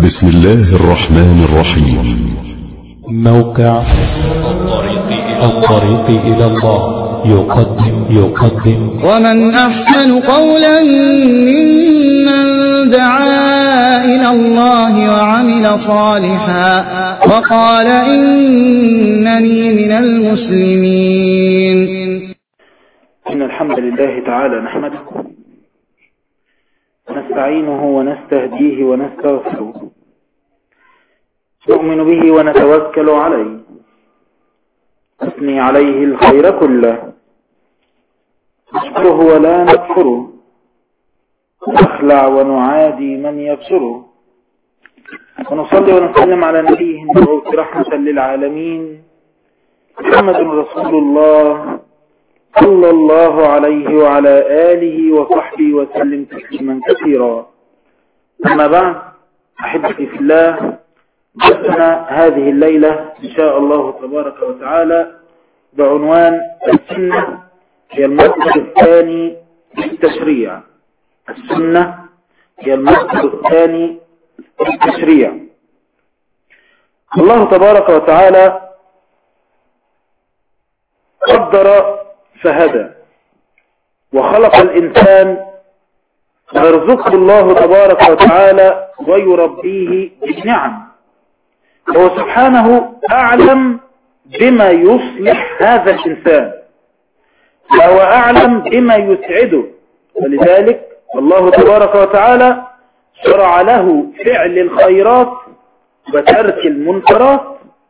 بسم الله الرحمن الرحيم موقع الطريق إلى الله يقدم يقدم ومن أحسن قولا ممن دعا إلى الله وعمل صالحا وقال إنني من المسلمين إن الحمد لله تعالى نحمده ونستعينه ونستهديه ونستغفره نؤمن به ونتوكل عليه نثني عليه الخير كله نشكره ولا نكفره نخلع ونعادي من يبصره ونصلي ونسلم على نبيه المبعوث رحمة للعالمين محمد رسول الله صلى الله عليه وعلى آله وصحبه وسلم تسليما كثيرا أما بعد أحبتي في الله جسنا هذه الليلة إن شاء الله تبارك وتعالى بعنوان السنة هي المصدر الثاني للتشريع السنة هي المصدر الثاني للتشريع الله تبارك وتعالى قدر فهدى وخلق الإنسان ويرزقه الله تبارك وتعالى ويربيه بالنعم هو سبحانه أعلم بما يصلح هذا الإنسان وهو أعلم بما يسعده ولذلك الله تبارك وتعالى شرع له فعل الخيرات وترك المنكرات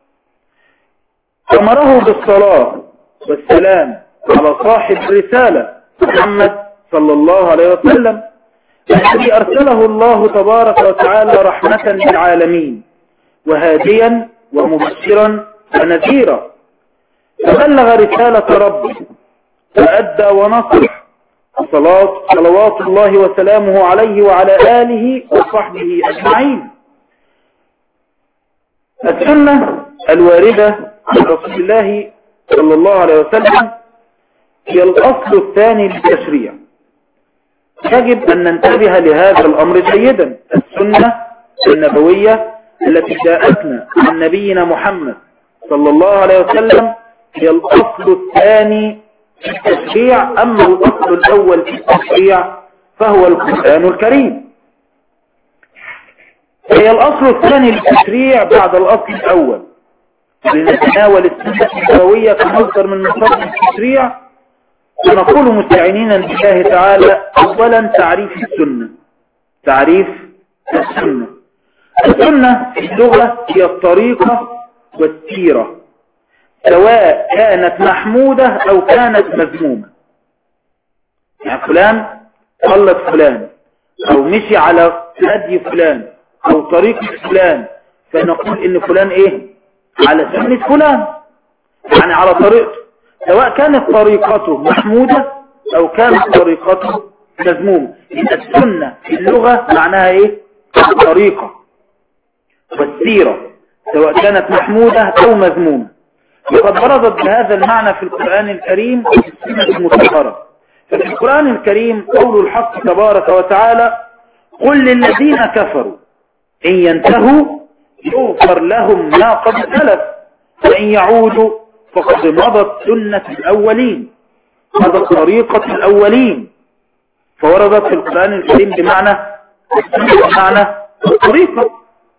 أمره بالصلاة والسلام على صاحب الرسالة محمد صلى الله عليه وسلم الذي أرسله الله تبارك وتعالى رحمة للعالمين وهاديا ومبشرا ونذيرا فبلغ رسالة ربه فأدى ونصح صلاة صلوات الله وسلامه عليه وعلى آله وصحبه أجمعين السنة الواردة عن رسول الله صلى الله عليه وسلم هي الأصل الثاني للتشريع يجب أن ننتبه لهذا الأمر جيدا السنة النبوية التي جاءتنا عن نبينا محمد صلى الله عليه وسلم هي الأصل الثاني في التشريع أما الأصل الأول في التشريع فهو القرآن الكريم هي الأصل الثاني للتشريع بعد الأصل الأول لنتناول السنة النبوية كمصدر من مصادر التشريع ونقول مستعينين بالله تعالى أولا تعريف السنة تعريف السنة السنة في اللغة هي الطريقة والسيرة سواء كانت محمودة أو كانت مذمومة يعني فلان صلت فلان أو مشي على هدي فلان أو طريق فلان فنقول إن فلان إيه على سنة فلان يعني على طريقته سواء كانت طريقته محمودة أو كانت طريقته مذمومة السنة في اللغة معناها إيه طريقة والسيرة سواء كانت محمودة أو مذمومة وقد بردت بهذا المعنى في القرآن الكريم في السنة المطهرة ففي القرآن الكريم قول الحق تبارك وتعالى قل للذين كفروا إن ينتهوا يغفر لهم ما قد سلف وإن يعودوا فقد مضت سنة الأولين مضت طريقة الأولين فوردت في القرآن الكريم بمعنى بمعنى الطريقة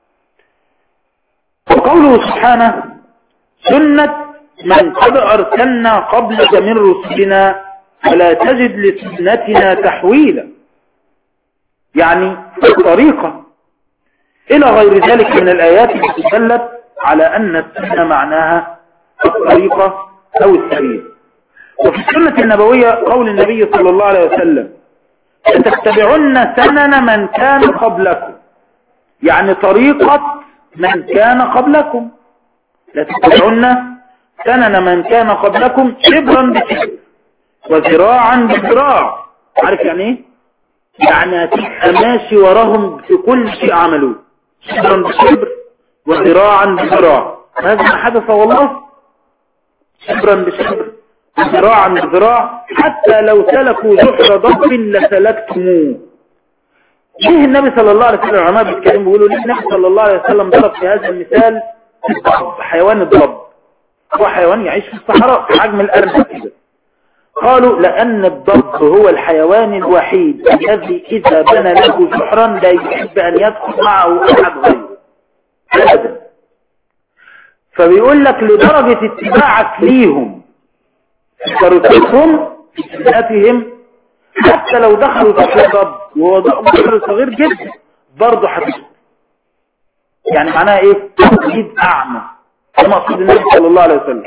وقوله سبحانه سنة من قد أرسلنا قبلك من رسلنا فلا تجد لسنتنا تحويلا يعني الطريقة إلى غير ذلك من الآيات التي دلت على أن السنة معناها الطريقة أو السبيل وفي السنة النبوية قول النبي صلى الله عليه وسلم لتتبعن سنن من كان قبلكم يعني طريقة من كان قبلكم لتتبعن سنن من كان قبلكم شبرا بشبر وذراعا بذراع عارف يعني ايه يعني هتبقى ماشي وراهم في كل شيء عملوه شبرا بشبر وذراعا بذراع هذا ما حدث والله شبرا بشبر وذراعا بذراع حتى لو سلكوا جحر ضب لسلكتموه ليه النبي صلى الله عليه وسلم العلماء بيتكلموا بيقولوا ليه النبي صلى الله عليه وسلم ضرب في هذا المثال الضب حيوان الضب هو حيوان يعيش في الصحراء في حجم الأرنب كده قالوا لأن الضب هو الحيوان الوحيد الذي إذا بنى له جحرا لا يحب أن يدخل معه أحد غيره أبدا فبيقول لك لدرجة اتباعك ليهم في طريقتهم في سنتهم حتى لو دخلوا جحر ضب وهو جحر صغير جدا برضه هتدخل يعني معناها ايه تقليد اعمى ده مقصود النبي صلى الله عليه وسلم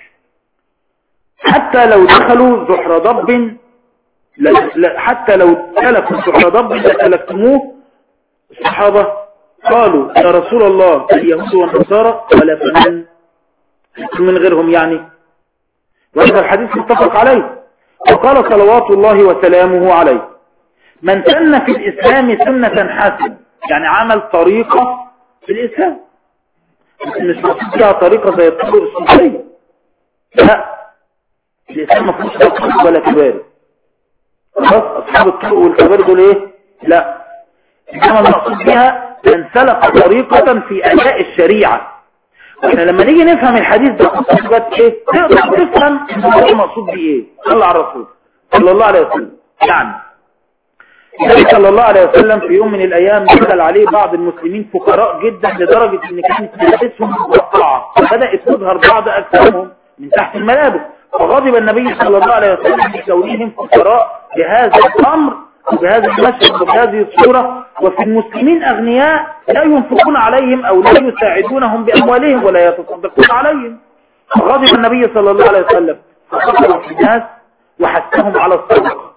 حتى لو دخلوا جحر ضب لا لا حتى لو سلكوا جحر ضب لسلكتموه الصحابة قالوا يا رسول الله اليهود والنصارى ولا فمن من غيرهم يعني وهذا الحديث متفق عليه وقال صلوات الله وسلامه عليه من سن في الإسلام سنة حسنة يعني عمل طريقة في الإسلام مش مقصود فيها طريقة زي الطرق الصوفية لا الإسلام ما فيهوش طرق ولا كبار خلاص أصحاب الطرق والكبار دول إيه لا إنما المقصود بها من سلك طريقة في أداء الشريعة احنا لما نيجي نفهم الحديث ده مقصود ايه تقدر تفهم هو المقصود بيه ايه صلى على الرسول صلى الله عليه وسلم يعني النبي صلى الله عليه وسلم في يوم من الايام دخل عليه بعض المسلمين فقراء جدا لدرجة ان كانت ملابسهم مقطعة فبدأت تظهر بعض اجسامهم من تحت الملابس فغضب النبي صلى الله عليه وسلم بكونهم فقراء بهذا الامر وبهذا المشهد وبهذه الصورة وفي المسلمين أغنياء لا ينفقون عليهم أو لا يساعدونهم بأموالهم ولا يتصدقون عليهم فغضب النبي صلى الله عليه وسلم فقصر في الناس وحثهم على الصدقة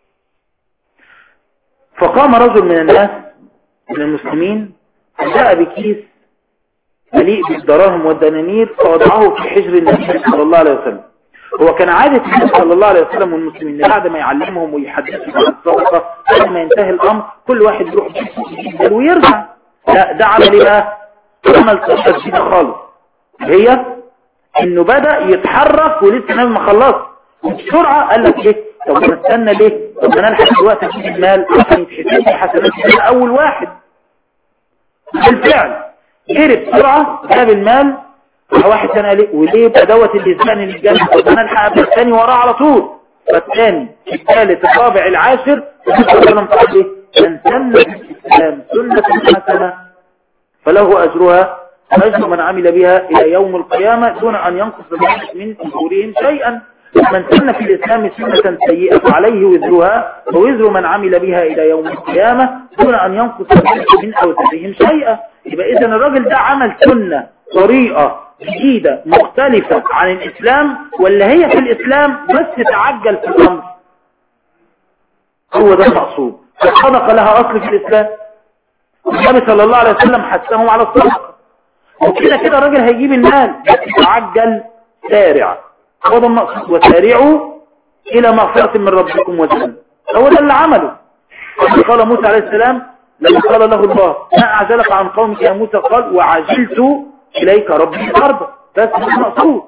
فقام رجل من الناس من المسلمين فجاء بكيس مليء بالدراهم والدنانير فوضعه في حجر النبي صلى الله عليه وسلم هو كان عادة النبي صلى الله عليه وسلم والمسلمين بعد ما يعلمهم ويحدثهم عن الصدقة بعد ما ينتهي الأمر كل واحد يروح بيته ويرجع لا ده عمل ايه بقى عمل صدقة جديدة خالص هي انه بدأ يتحرك ولسه النبي ما خلص وبسرعة قال لك ايه طب انا استنى ليه طب انا الحق دلوقتي اجيب المال عشان يتحسب لي حسنات انا اول واحد بالفعل جري بسرعة جاب المال واحد تاني قال لي وليه يبقى دوت اللي زقني للجنة طب انا الحق ابدا الثاني وراه على طول فالثاني الثالث الرابع العاشر وسلم قال لي من سن في الاسلام سنة حسنة فله اجرها واجر من عمل بها الى يوم القيامة دون ان ينقص ذلك من اجورهم شيئا من سن في الإسلام سنة سيئة فعليه وزرها ووزر من عمل بها إلى يوم القيامة دون أن ينقص ذلك من أوزارهم شيئا يبقى إذا الراجل ده عمل سنة طريقة جديدة مختلفة عن الإسلام ولا هي في الإسلام بس تعجل في الأمر هو ده المقصود الصدقة لها أصل في الإسلام النبي صلى الله عليه وسلم حثهم على الصدقة وكده كده الراجل هيجيب المال بس تعجل سارع هو ده المقصود وسارعوا إلى مغفرة من ربكم وجنة هو ده اللي عمله قال موسى عليه السلام لما قال له الله ما أعجلك عن قومك يا موسى قال وعجلت إليك ربي الأرض بس ده المقصود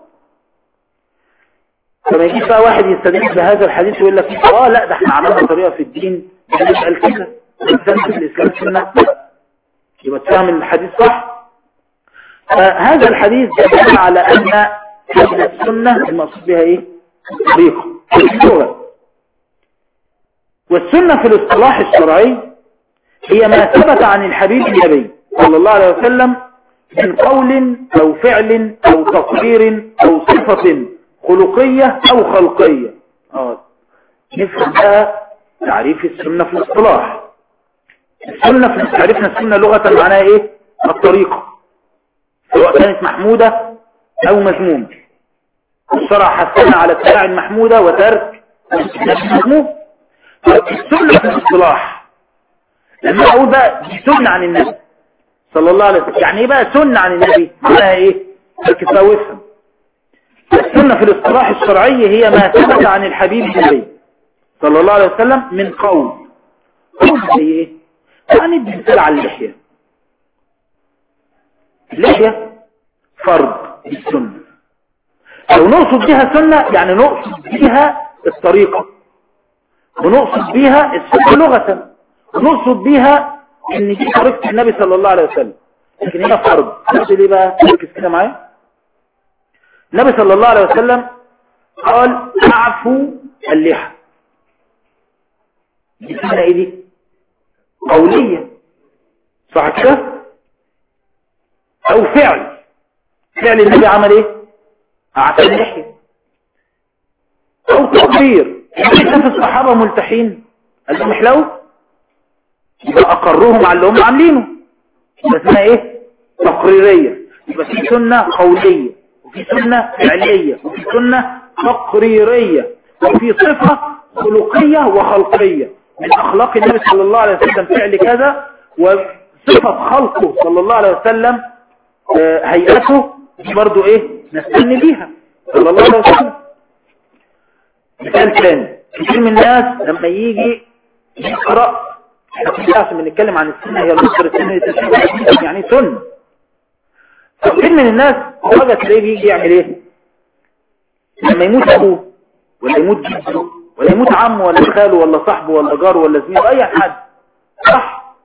فما يجيش بقى واحد يستدل بهذا الحديث ويقول لك اه لا ده احنا عملنا طريقة في الدين نسأل كده الإنسان في الإسلام سنة يبقى تفهم الحديث صح فهذا الحديث دل على أن هذه السنة المقصود بها ايه طريقة اللغة والسنة في الاصطلاح الشرعي هي ما ثبت عن الحبيب النبي صلى الله عليه وسلم من قول أو فعل أو تقرير أو صفة خلقية أو خلقية آه. نفهم بقى تعريف السنة في الاصطلاح السنة في تعريفنا السنة لغة معناها ايه الطريقة سواء كانت محمودة أو مذمومة الشرع حثنا على اتباع المحمودة وترك المذموم السنة في الاصطلاح لما أقول بقى دي سنة عن النبي صلى الله عليه وسلم يعني ايه بقى سنة عن النبي معناها ايه ركز بقى وافهم السنة في الاصطلاح الشرعي هي ما ثبت عن الحبيب النبي صلى الله عليه وسلم من قول قول زي ايه يعني ادي مثال على اللحية اللحية فرض بالسنة لو نقصد بها سنة يعني نقصد بها الطريقة ونقصد بها السنة لغة نقصد بيها ان دي طريقة النبي صلى الله عليه وسلم لكن هي فرض فرض ليه بقى ركز كده معايا النبي صلى الله عليه وسلم قال اعفوا اللحى دي سنة ايه دي قولية صح كده او فعل فعل النبي عمل ايه اعفى اللحية او تقرير شاف الصحابة ملتحين قال لهم احلو يبقى اقروهم على اللي هم عاملينه ده اسمها ايه تقريرية يبقى في سنة قولية وفي سنة فعلية وفي سنة تقريرية وفي صفة خلقية وخلقية من اخلاق النبي صلى الله عليه وسلم فعل كذا وصفة خلقه صلى الله عليه وسلم آه، هيئته دي برضو ايه نستني بيها صلى الله عليه وسلم مثال ثاني كثير من الناس لما يجي يقرأ احنا كلنا عشان بنتكلم عن السنة هي المصدر السنة لتشريع يعني سنة كثير من الناس وجد تلاقيه بيجي يعمل ايه لما يموت ابوه ولا يموت جده ولا يموت عمه ولا خاله ولا صاحبه ولا جاره ولا زميله اي حد صح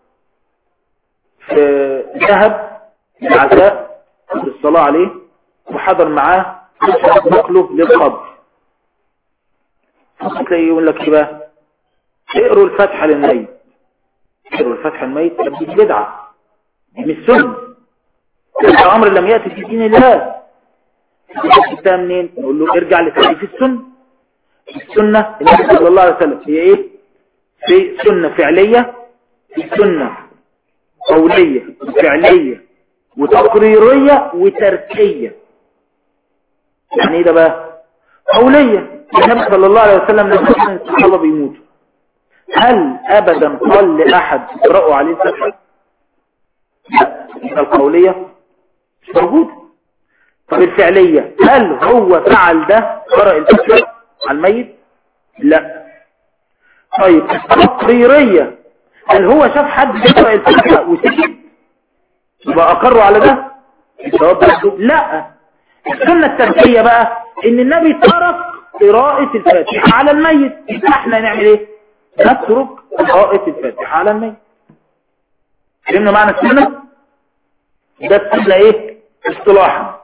في ذهب العزاء للصلاة عليه وحضر معاه نقله للقبر تلاقي يقول لك ايه بقى اقروا الفتحة للميت اقروا الفتحة للميت دي بدعة دي مش سنة ده امر لم يأتي في دين الله جبتها منين نقول له ارجع لتعريف السنة السنة النبي صلى الله عليه وسلم هي ايه في سنة فعلية في سنة قولية وفعلية وتقريرية وتركية يعني ايه ده بقى قولية النبي صلى الله عليه وسلم لما كان الصحابة بيموتوا هل ابدا قال لاحد اقرأوا عليه الفتحة لا القولية مش موجودة طب الفعلية هل هو فعل ده قرأ الفتحة على الميت لا طيب التقريرية هل هو شاف حد يقرأ الفتحة وسكت يبقى اقروا على ده الجواب ده لا السنة التركية بقى ان النبي ترك قراءة الفاتحة على الميت احنا نعمل ايه نترك قراءة الفاتحة على الميت فهمنا معنى السنة ده السنة ايه اصطلاحا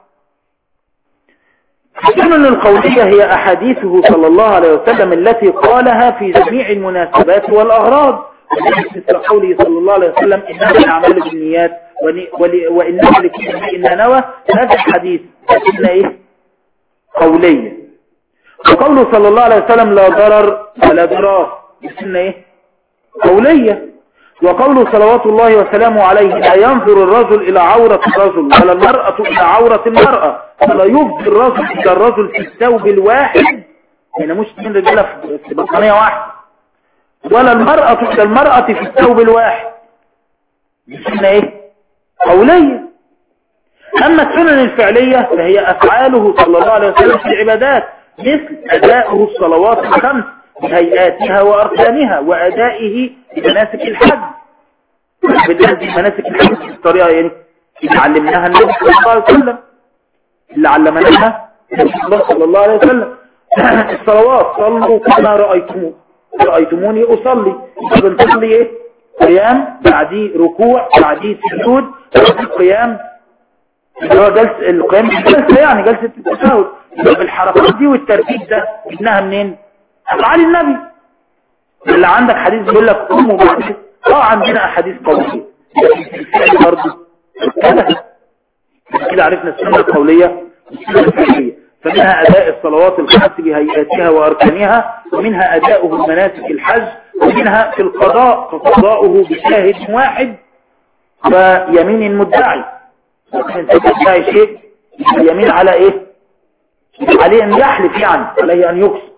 السنن القولية هي أحاديثه صلى الله عليه وسلم التي قالها في جميع المناسبات والأغراض مثل قوله صلى الله عليه وسلم إنما الأعمال بالنيات وإنما لكل امرئ نوى هذا الحديث سنة إيه؟ قولية وقوله صلى الله عليه وسلم لا ضرر ولا ضرار سنة إيه؟ قولية وقوله صلوات الله وسلامه عليه لا ينظر الرجل إلى عورة الرجل ولا المرأة إلى عورة المرأة ولا يفضي الرجل إلى الرجل في الثوب الواحد هنا مش من رجالة في بطانية واحدة ولا المرأة إلى المرأة في الثوب الواحد دي سنة إيه؟ قولية أما السنن الفعلية فهي أفعاله صلى الله عليه وسلم في العبادات مثل أداؤه الصلوات الخمس بهيئاتها وأركانها وأدائه لمناسك الحج بدأت مناسك الحج بالطريقة يعني اللي علمناها النبي صلى الله عليه وسلم اللي علمناها النبي صلى الله عليه وسلم الصلوات صلوا كما رأيتمون رأيتموني أصلي بنصلي إيه قيام بعديه ركوع بعديه سجود بعديه قيام اللي هو جلس القيام جلسة يعني جلسة التشهد بالحركات دي والترتيب ده جبناها منين أفعال النبي اللي عندك حديث بيقول لك أم وبعدين اه عندنا أحاديث قولية الفعل برضه كده كده عرفنا السنة القولية والسنة الفعلية فمنها أداء الصلوات الخمس بهيئاتها وأركانها ومنها أداؤه مناسك الحج ومنها في القضاء فقضاؤه بشاهد واحد ويمين المدعي انت تدعي شيء يمين على ايه عليه ان يحلف يعني عليه ان يقسم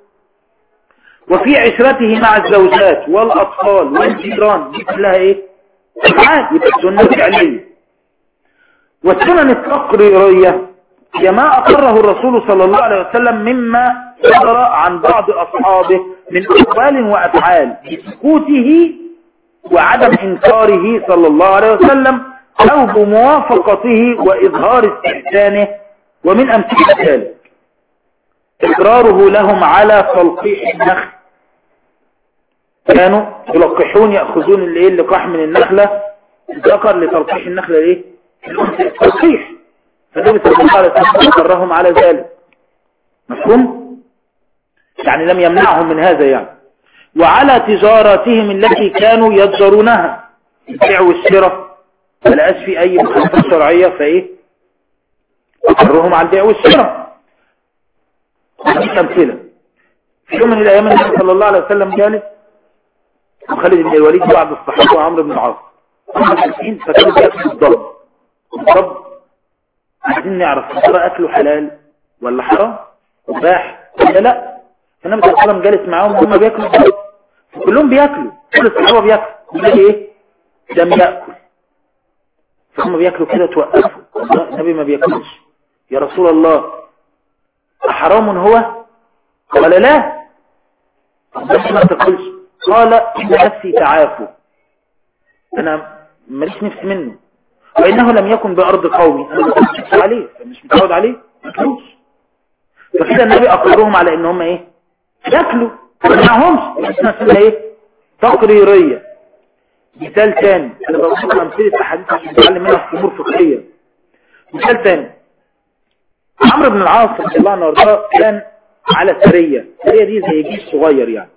وفي عشرته مع الزوجات والأطفال والجيران دي كلها ايه افعال يبقى السنة فعلية والسنن التقريرية هي ما أقره الرسول صلى الله عليه وسلم مما صدر عن بعض أصحابه من أقوال وأفعال بسكوته وعدم إنكاره صلى الله عليه وسلم أو بموافقته وإظهار استحسانه ومن أمثلة ذلك إقراره لهم على تلقيح النخل كانوا يلقحون يأخذون الايه اللقاح من النخلة الذكر لتلقيح النخلة الايه الأنثى تلقيح فالنبي صلى الله عليه وسلم أقرهم على ذلك مفهوم يعني لم يمنعهم من هذا يعني وعلى تجاراتهم التي كانوا يتجرونها البيع والشراء فلقاش في اي مخالفات شرعية فايه اقرهم على البيع والشراء دي امثله في يوم من الايام النبي صلى الله عليه وسلم جالس وخالد بن الوليد بعض الصحابه وعمرو بن العاص هم جالسين فكانوا بياكلوا الضرب الضرب عايزين نعرف ترى اكله حلال ولا حرام مباح ولا لا فالنبي صلى الله عليه وسلم جالس معاهم وهم بياكلوا الضرب كلهم بياكلوا كل الصحابه بياكلوا والنبي ايه لم ياكل فهم بياكلوا كده توقفوا الله النبي ما بياكلش يا رسول الله حرام هو قال لا بس ما تقولش قال إن نفسي تعافوا أنا ماليش نفس منه وإنه لم يكن بأرض قومي أنا ما كنتش عليه مش متعود عليه ما تقولش فكده النبي أقرهم على إن هم إيه ياكلوا ما معهمش اسمها إيه تقريرية مثال تاني أنا بقول لكم أمثلة أحاديث عشان نتعلم منها في أمور فقهية مثال تاني عمرو بن العاص رضي الله عنه وارضاه كان على سرية السرية دي زي جيش صغير يعني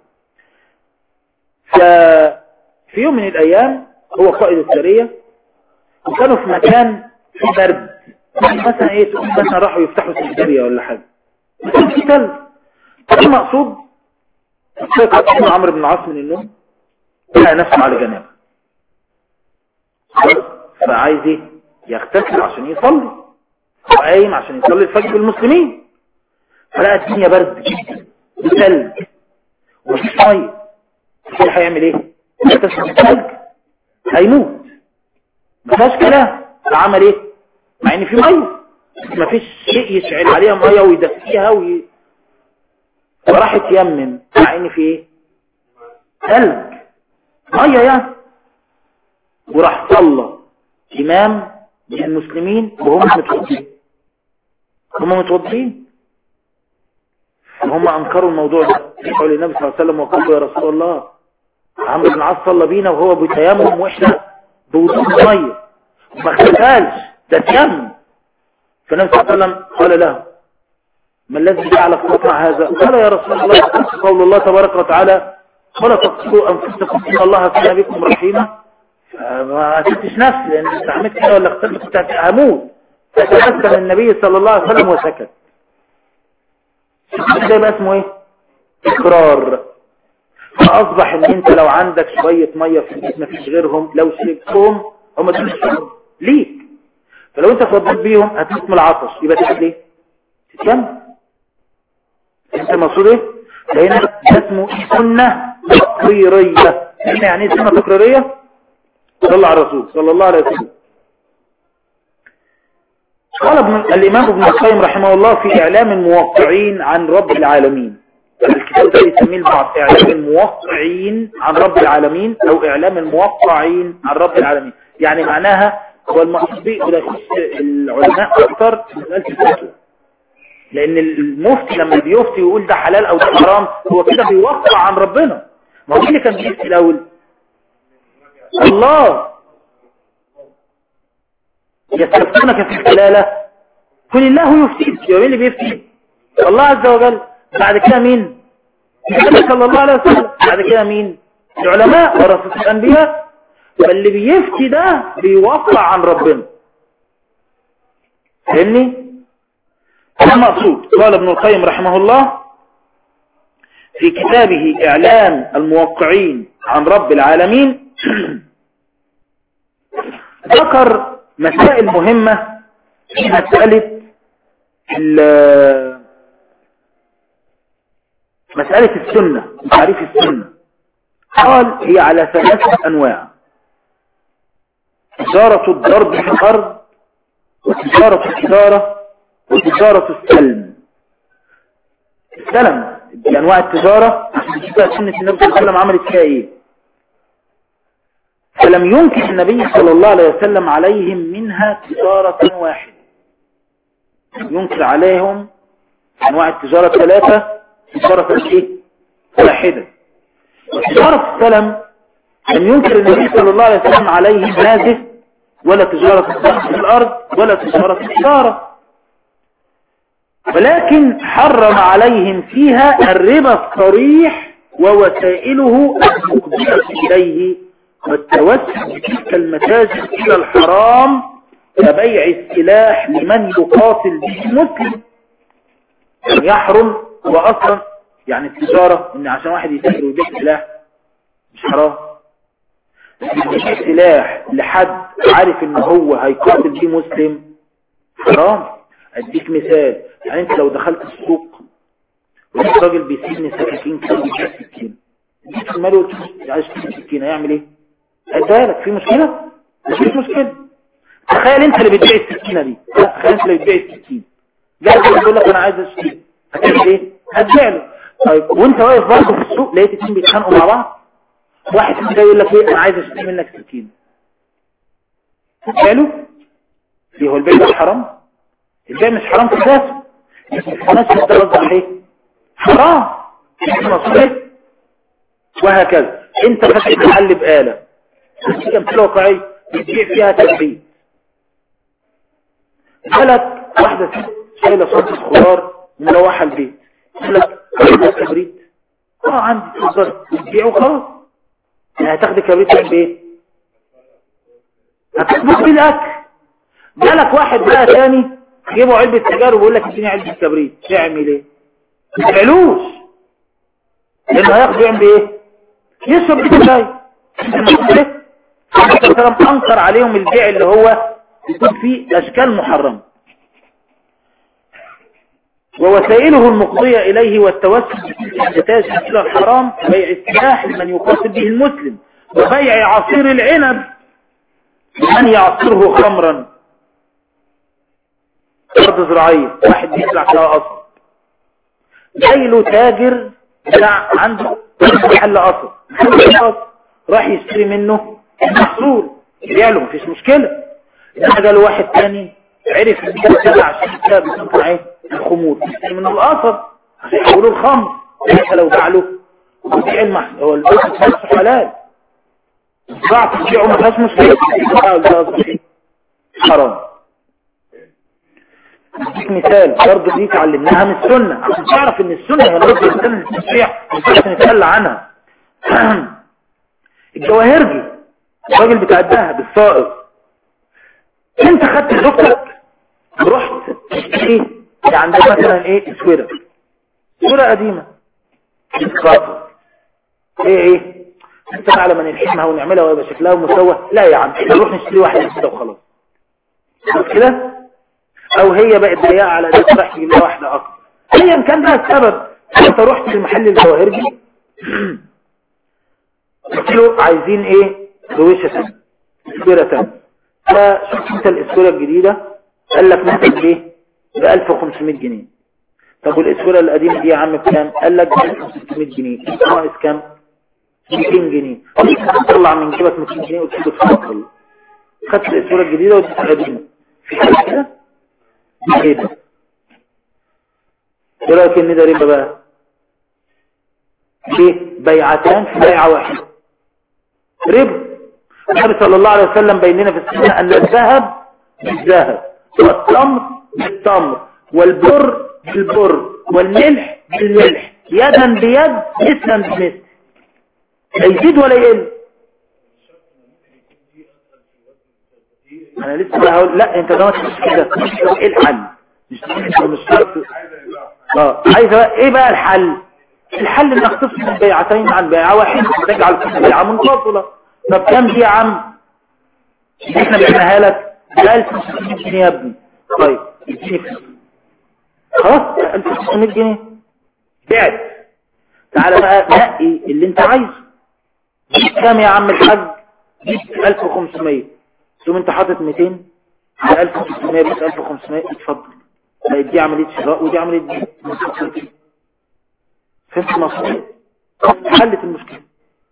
ففي يوم من الأيام هو قائد السرية وكانوا في مكان في برد مثلا ايه تقول مثلا راحوا يفتحوا سجارية ولا حاجة مثلا في تلج المقصود استيقظ عمرو بن العاص من النوم لقى نفسه على جنابه فعايز ايه يغتسل عشان يصلي وقايم عشان يصلي الفجر بالمسلمين فلقى الدنيا برد جدا بثلج ومفيش ميه كده هيعمل ايه يغتسل بالثلج هيموت ما فيهاش كلام فعمل ايه مع ان في ميه ما فيش شيء يشعل عليها ميه ويدفيها وي... وراح يتيمم مع ان في ايه ثلج ميه يعني وراح صلى امام للمسلمين وهم متوضين هم متوضين فهم انكروا الموضوع ده رجعوا للنبي صلى الله عليه وسلم وقالوا يا رسول الله عمرو بن العاص صلى بينا وهو بتيمم واحنا بوضوء ميه ما اختفاش ده تيمم فالنبي صلى الله عليه وسلم قال له ما الذي جعلك تصنع هذا قال يا رسول الله قول الله تبارك وتعالى ولا تقتلوا انفسكم ان الله كان بكم رحيما ما قتلتش نفسي لان انت عملت كده ولا اختلت كنت هموت فتبسم النبي صلى الله عليه وسلم وسكت ده يبقى اسمه ايه اقرار فاصبح ان انت لو عندك شوية مية في البيت ما فيش غيرهم لو شربتهم هم دول الشرب ليك فلو انت فضلت بيهم هتموت من العطش يبقى تعمل ايه تتكم انت المقصود ايه هنا ده اسمه سنة تقريرية هنا يعني ايه سنة تقريرية صلى على الرسول صلى الله عليه وسلم قال ابن الإمام ابن القيم رحمه الله في إعلام الموقعين عن رب العالمين الكتاب ده يسميه البعض إعلام الموقعين عن رب العالمين أو إعلام الموقعين عن رب العالمين يعني معناها هو المقصود به وده يخص العلماء أكثر في مسألة الفتوى لأن المفتي لما بيفتي ويقول ده حلال أو ده حرام هو كده بيوقع عن ربنا ما هو مين اللي كان بيفتي الأول الله يستفتونك في الحلالة قل الله يفتيك يبقى مين اللي بيفتي الله عز وجل بعد كده مين النبي صلى الله عليه وسلم بعد كده مين العلماء ورثة الأنبياء فاللي بيفتي ده بيوقع عن ربنا فهمني هذا مقصود قال ابن القيم رحمه الله في كتابه إعلام الموقعين عن رب العالمين ذكر مسائل مهمة في مسألة مسألة السنة تعريف السنة قال هي على ثلاثة أنواع تجارة الضرب في الأرض وتجارة الإدارة وتجارة السلم السلم بأنواع التجارة عشان تشوفها سنة النبي صلى الله عليه وسلم عملت فيها ايه فلم ينكر النبي صلى الله عليه وسلم عليهم منها تجارة واحدة ينكر عليهم أنواع التجارة ثلاثة تجارة ايه واحدة وتجارة السلم لم ينكر النبي صلى الله عليه وسلم عليه هذه ولا تجارة في الأرض ولا تجارة في التجارة ولكن حرم عليهم فيها الربا الصريح ووسائله المقبلة إليه والتوسل بتلك المتاجر إلى الحرام كبيع السلاح لمن يقاتل به مسلم يحرم هو أصلا يعني التجارة إن عشان واحد يتاجر ويبيع سلاح مش حرام يبيع سلاح لحد عارف إن هو هيقاتل به مسلم حرام أديك مثال يعني أنت لو دخلت السوق ولقيت راجل بيسيبني سكاكين كده بيبيع سكين جيت في المال وقلت له عايز تجيب سكين هيعمل ايه؟ هيديها لك في مشكلة؟ مفيش مشكلة تخيل انت اللي بتبيع السكينة دي لا تخيل انت اللي بتبيع السكين جاي يقول لك انا عايز اشتري هتعمل ايه؟ هتبيع له طيب وانت واقف برضه في السوق لقيت اتنين بيتخانقوا مع بعض واحد فيهم جاي يقول لك ايه انا عايز اشتري منك سكين هتبيع له؟ ليه هو البيع ده حرام؟ البيع مش حرام في ذاته الناس بتتوزع ايه؟ حرام مصروف وهكذا انت فاتح محل بآلة دي امثله واقعيه بتبيع فيها تبريد جالك واحدة ست شايلة صوت خضار ومروحة البيت تقول لك عندك كبريت اه عندي تفضل بتبيع وخلاص يعني هتاخد كبريت تعمل ايه هتطبخ بيه الاكل جالك واحد بقى تاني تجيبه علبة سجاير وبيقول لك اديني علبة كبريت تعمل ايه ما تعملوش لانه هياخد يعمل ايه يشرب بيه سجاير النبي انكر عليهم البيع اللي هو يكون فيه اشكال محرمه ووسائله المقضية إليه والتوسل بتلك إلى الحرام بيع السلاح لمن يقاتل به المسلم وبيع عصير العنب لمن يعصره خمرا أرض زراعية واحد بيزرع فيها أصل جاي له تاجر بتاع عنده محل أصل محل أصل راح يشتري منه المحصول يبيع له مفيش مشكلة إنما جاله واحد تاني عرف ان ده تبع عشان كده بيصنع ايه الخمور يشتري منه الأثر عشان يحولوا الخمر ليس لو باع له وبيع المحصول هو البيع نفسه حلال باع تبيعه ما فيهاش مشكلة حرام اديك مثال برضه دي اتعلمناها من السنة عشان تعرف ان السنة هي الرجل الانسان التشريع مش عشان نتخلى عنها الجواهرجي الراجل بتاع الذهب الصائغ انت خدت زوجتك ورحت تشتري عندك مثلا ايه اسوره اسوره قديمه اسقاطه ايه ايه انت على ما نلحمها ونعملها ويبقى شكلها مسوى لا يا عم نروح نشتري واحده كده وخلاص بس كده او هي بقت ضيقه على ده راح تجيب لها واحده اكتر ايا كان بقى السبب انت رحت للمحل الجواهرجي قلت له عايزين ايه روشه ثانيه اسوره ثانيه فشفت انت الاسوره الجديده قال لك مثلا ايه ب 1500 جنيه طب والاسوره القديمه دي يا عم بكام قال لك ب 1600 جنيه ناقص كام 200 جنيه طلع من جيبك 200 جنيه وقلت له اتفضل خدت الاسوره الجديده ودي القديمه في حاجه كده دي ربا ايه رايك ان ده ربا بقى ليه بيعتان في بيعه واحده ربا النبي صلى الله عليه وسلم بيننا في السنة أن الذهب بالذهب والتمر بالتمر والبر بالبر والملح بالملح يدا بيد مثلا بمثل لا يزيد ولا يقل انا لسه هقول لا انت ده مش كده ايه الحل مش مش شرط اه عايز ايه بقى الحل الحل انك تفصل البيعتين عن بيعه واحده تجعل كل بيعه منفصله طب كام دي يا عم احنا بعناها لك ب 1600 جنيه يا ابني طيب اديني فلوس خلاص 1600 جنيه بعت تعالى بقى نقي اللي انت عايزه جيب كام يا عم الحاج جيب 1500 ثم انت حاطط 200 على 1600 بس 1500 اتفضل لا دي عمليه شراء ودي عمليه بيع فهمت المقصود حلت المشكله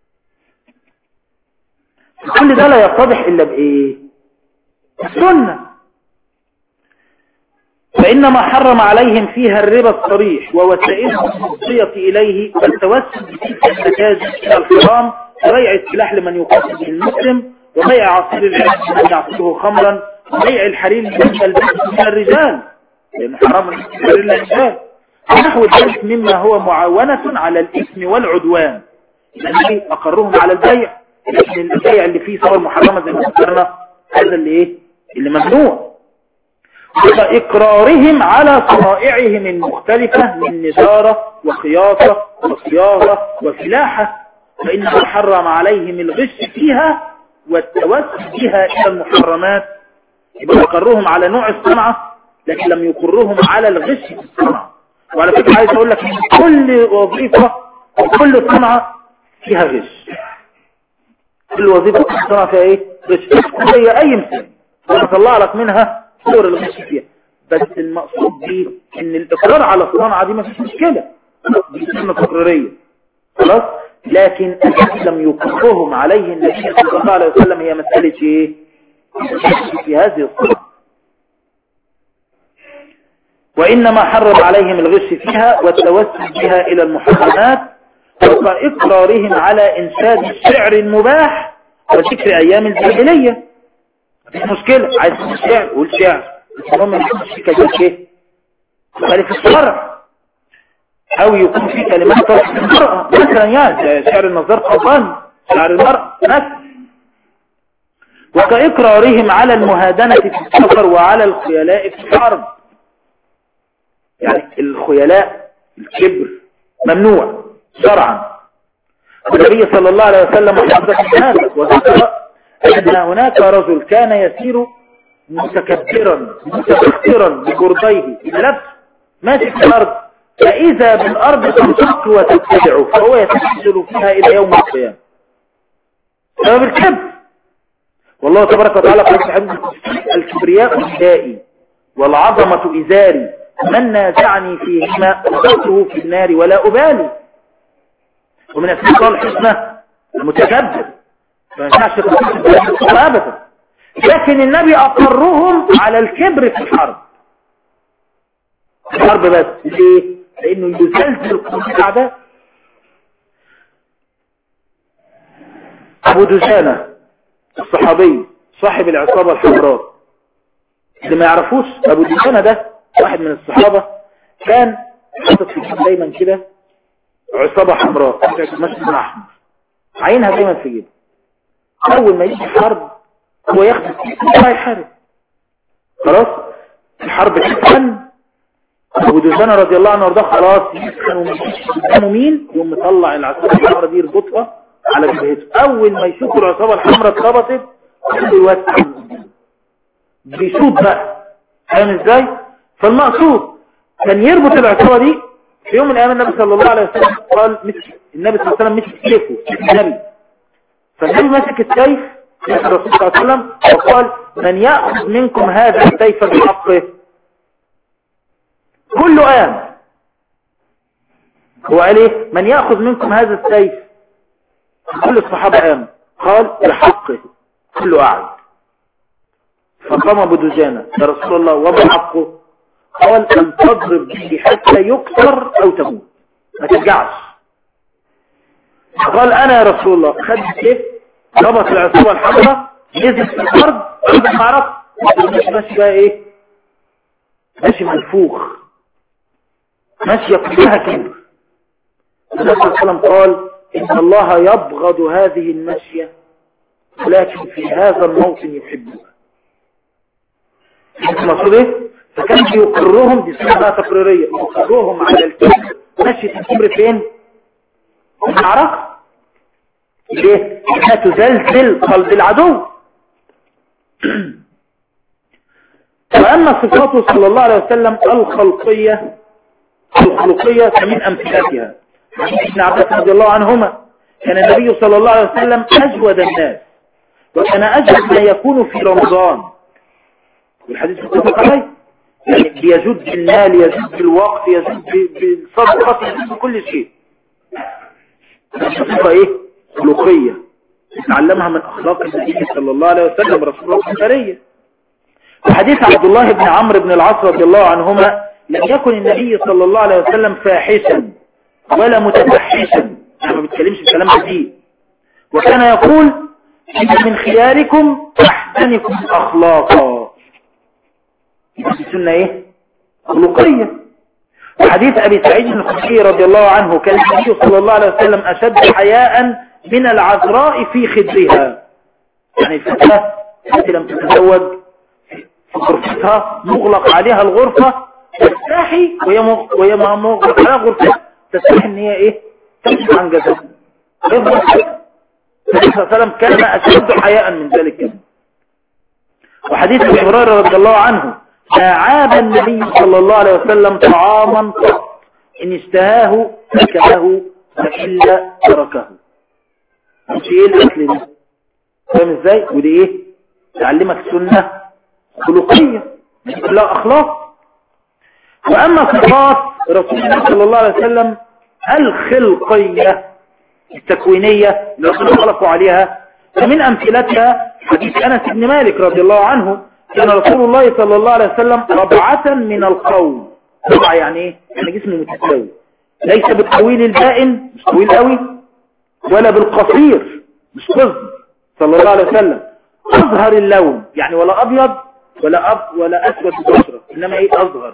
كل ده لا يتضح إلا بإيه السنة فإن وإنما حرم عليهم فيها الربا الصريح ووسائله المفضية إليه والتوسل بتلك المجاز إلى الحرام وبيع السلاح لمن يقاتل به المسلم وبيع عصير العنب لمن يعصره خمرا وبيع الحرير لمن يلبسه من الرجال لأن حرام الحرير للرجال ونحو ذلك مما هو معاونة على الإثم والعدوان الذي أقرهم على البيع لكن البيع اللي فيه صور محرمة زي ما ذكرنا هذا اللي إيه اللي ممنوع وإقرارهم على صنائعهم المختلفة من نجارة وخياطة وصياغة وفلاحة فإنه حرم عليهم الغش فيها والتوسل بها إلى المحرمات يبقى أقرهم على نوع الصنعة لكن لم يقرهم على الغش في الصنعة وعلى فكرة عايز أقول لك إن كل وظيفة وكل صنعة فيها غش كل وظيفة في الصنعة فيها إيه؟ غش هي أي مثال وأنا أطلع لك منها صور الغش فيها بس المقصود بيه إن الإقرار على الصنعة دي ما فيش مشكلة دي سنة تقريرية خلاص لكن الذي لم يقرهم عليه النبي صلى الله عليه وسلم هي مسألة إيه؟ في هذه الصنعة وإنما حرم عليهم الغش فيها والتوسل بها إلى المحرمات وإقرارهم على إنشاد الشعر المباح وذكر أيام الجاهلية مفيش مشكلة عايز تقول شعر قول شعر بس المهم ما يكونش في كلمات ايه مخالف الشرع أو يكون في كلمات تصف المرأة مثلا يعني شعر النظار قضان شعر المرأة مثلا وكإقرارهم على المهادنة في السفر وعلى الخيلاء في الحرب يعني الخيلاء الكبر ممنوع شرعا والنبي صلى الله عليه وسلم حدث هذا وذكر أن هناك رجل كان يسير متكبرا متبخترا بجرديه بلبس ماشي في الأرض فإذا بالأرض تنشق وتتبعه فهو يتسلسل فيها إلى يوم القيامة سبب الكبر والله تبارك وتعالى قال في حديث الكبرياء ردائي والعظمة إزاري من نازعني فيهما أخذته في النار ولا أبالي ومن أسماء الله الحسنى المتكبر ما ينفعش تقول أبدا لكن النبي أقرهم على الكبر في الحرب الحرب بس ليه؟ لأنه يزلزل قلوب الأعداء أبو دجانة الصحابي صاحب العصابة الحمراء اللي ما يعرفوش أبو دجانة ده واحد من الصحابة كان حاطط في جيب دايما كده عصابة حمراء ماشي من أحمر عينها دايما في جيبه أول ما يجي الحرب هو ياخد السيف يحارب خلاص الحرب تسخن أبو دجانة رضي الله عنه وارضاه خلاص يسخن ومشيش قدامه مين يقوم مطلع العصابة الحمراء دي يربطها على جبهته أول ما يشوفوا العصابة الحمراء اتربطت يوسع بيشوط بقى فاهم ازاي؟ فالمقصود كان يربط العصابة دي في يوم من ايام النبي صلى الله عليه وسلم قال مسك النبي صلى الله عليه وسلم مسك سيفه النبي فالنبي مسك السيف الرسول صلى الله عليه وسلم وقال من يأخذ منكم هذا السيف بحقه كله قام هو قال ايه من يأخذ منكم هذا السيف كل الصحابة قام قال بحقه كله قاعد فقام ابو دجانة يا رسول الله وما حقه قال أن تضرب به حتى يكسر أو تموت ما ترجعش قال أنا يا رسول الله خد السيف ربط العصابة الحمراء نزل في الأرض عند المعركة ماشي ماشي بقى إيه ماشي منفوخ ماشية كلها كبر النبي صلى الله عليه وسلم قال إن الله يبغض هذه المشية ولكن في هذا الموطن يحبها المقصود ايه فكان بيقرهم دي سنة بقى تقريرية يقرهم على الكبر مشية الكبر فين في المعركة ليه انها تزلزل قلب العدو وأما صفاته صلى الله عليه وسلم الخلقية الخلقية فمن أمثلتها ابن عباس رضي الله عنهما كان النبي صلى الله عليه وسلم أجود الناس وكان أجود ما يكون في رمضان والحديث متفق عليه يعني بيجود بالمال يجود بالوقت يجود بالصدقة يجود بكل شيء صفة ايه خلقية نتعلمها من اخلاق النبي صلى الله عليه وسلم رسول الله البرية وحديث عبد الله بن عمرو بن العاص رضي الله عنهما لم يكن النبي صلى الله عليه وسلم فاحشا ولا متفحشا يعني ما بيتكلمش الكلام جديد وكان يقول إن من خياركم أحسنكم أخلاقا يبقى دي سنة إيه؟ خلقية وحديث أبي سعيد الخدري رضي الله عنه كان النبي صلى الله عليه وسلم أشد حياء من العذراء في خدرها يعني الفتاة التي لم تتزوج في غرفتها مغلق عليها الغرفة تستحي وهي مغ- وهي ما مغلق عليها غرفتها تستحي ان هي ايه تمشي عن جسدها يفضل كده. النبي صلى الله عليه وسلم كان أشد حياء من ذلك كده. وحديث ابي هريره رضي الله عنه ما عاب النبي صلى الله عليه وسلم طعاما قط ان اشتهاه اكله والا تركه مش ايه الاكل ده فاهم ازاي ودي ايه تعلمك سنه خلقيه مش كلها اخلاق واما صفات رسول الله صلى الله عليه وسلم الخلقيه التكوينيه اللي ربنا خلقوا عليها فمن امثلتها حديث انس بن مالك رضي الله عنه كان رسول الله صلى الله عليه وسلم ربعة من القوم ربعة يعني ايه يعني جسمه متساوي ليس بالطويل البائن مش طويل قوي ولا بالقصير مش قصد صلى الله عليه وسلم اظهر اللون يعني ولا ابيض ولا أب ولا اسود البشرة انما ايه اظهر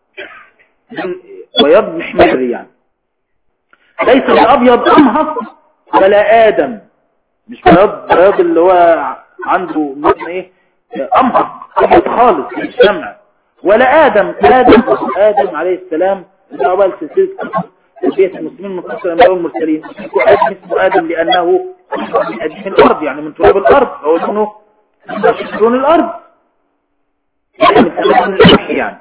بياض محمر يعني ليس الابيض امهق ولا ادم مش بياض بياض اللي هو عنده مثل ايه امهق ابيض خالص مش سمع ولا ادم ادم ادم عليه السلام اللي هو بقى سلسله تربيه المسلمين من قصر الانبياء والمرسلين ادم اسمه ادم لانه من ادم الارض يعني من تراب الارض او لونه لون الارض يعني من لون القمح يعني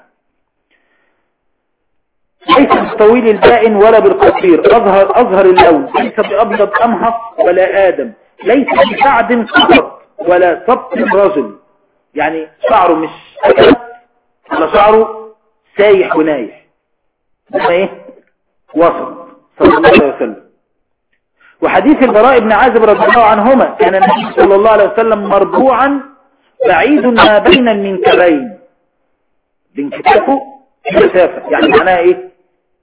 ليس بالطويل البائن ولا بالقصير أظهر, أظهر اللون ليس بأبيض أمهق ولا آدم ليس بسعد قطط ولا سبط رجل يعني شعره مش أكد ولا شعره سايح ونايح ده ايه وسط صلى الله عليه وسلم وحديث البراء بن عازب رضي الله عنهما كان النبي صلى الله عليه وسلم مربوعا بعيد ما بين المنكبين بين كتافه مسافة يعني معناها ايه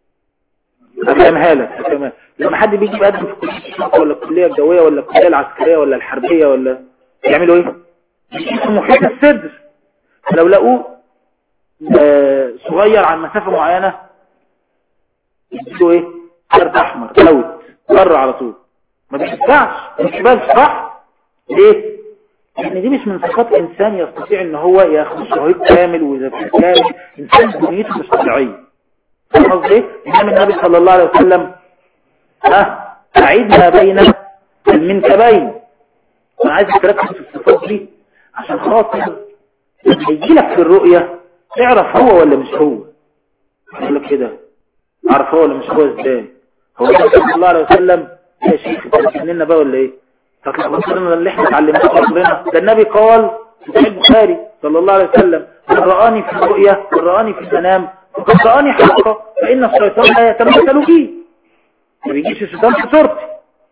افهمها لك افهمها لما حد بيجي يقدم في كليه الشرطه ولا الكليه الجويه ولا الكليه العسكريه ولا الحربيه ولا يعملوا ايه يقيسوا محيط الصدر لو لقوه آه، صغير عن مسافه معينه يديله ايه كارت احمر اوت بره على طول ما بيشجعش مش بس صح ليه لان دي مش من صفات انسان يستطيع ان هو ياخد شهيد كامل واذا كامل انسان دنيته مش طبيعيه فاهم قصدي ايه انما النبي صلى الله عليه وسلم ها اعيد ما بين المنكبين انا عايز تركز في الصفات دي عشان خاطر لما يجي لك في الرؤيه تعرف هو ولا مش هو يقول لك كده عارف هو ولا مش هو ازاي هو النبي صلى الله عليه وسلم يا شيخ تكلمنا بقى ولا ايه تطلع لنا اللي احنا اتعلمناه في عمرنا ده النبي قال في صحيح البخاري صلى الله عليه وسلم من رآني في الرؤيا من رآني في المنام فقد رآني حقا فإن الشيطان لا يتمثل بي ما بيجيش الشيطان في صورتي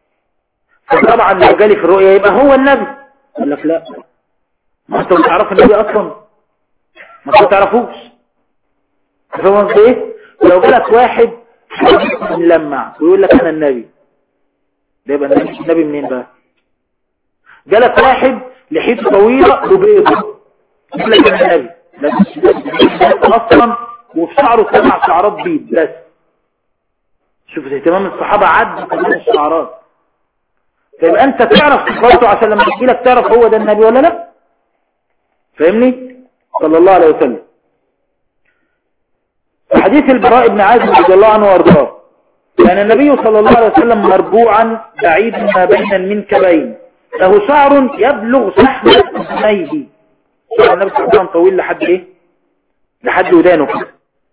فطبعا لو جالي في الرؤيا يبقى هو النبي قال لك لا ما انتوا تعرفوا النبي اصلا ما انتوا تعرفوش فاهم قصدي ايه لو جالك واحد ملمع ويقول لك انا النبي ده يبقى النبي النبي منين بقى جالك واحد لحيته طويله وبيضه يقول لك انا النبي لا مش النبي اصلا وفي شعره سبع شعرات بيض بس شوف اهتمام الصحابه عد كمان الشعرات فيبقى انت تعرف صفاته عشان لما يجي لك تعرف هو ده النبي ولا لا فاهمني صلى الله عليه وسلم حديث البراء بن عازب رضي الله عنه وارضاه كان النبي صلى الله عليه وسلم مربوعا بعيد ما بين المنكبين له شعر يبلغ سحب اذنيه شعر النبي صلى الله عليه وسلم طويل لحد ايه لحد ودانه كده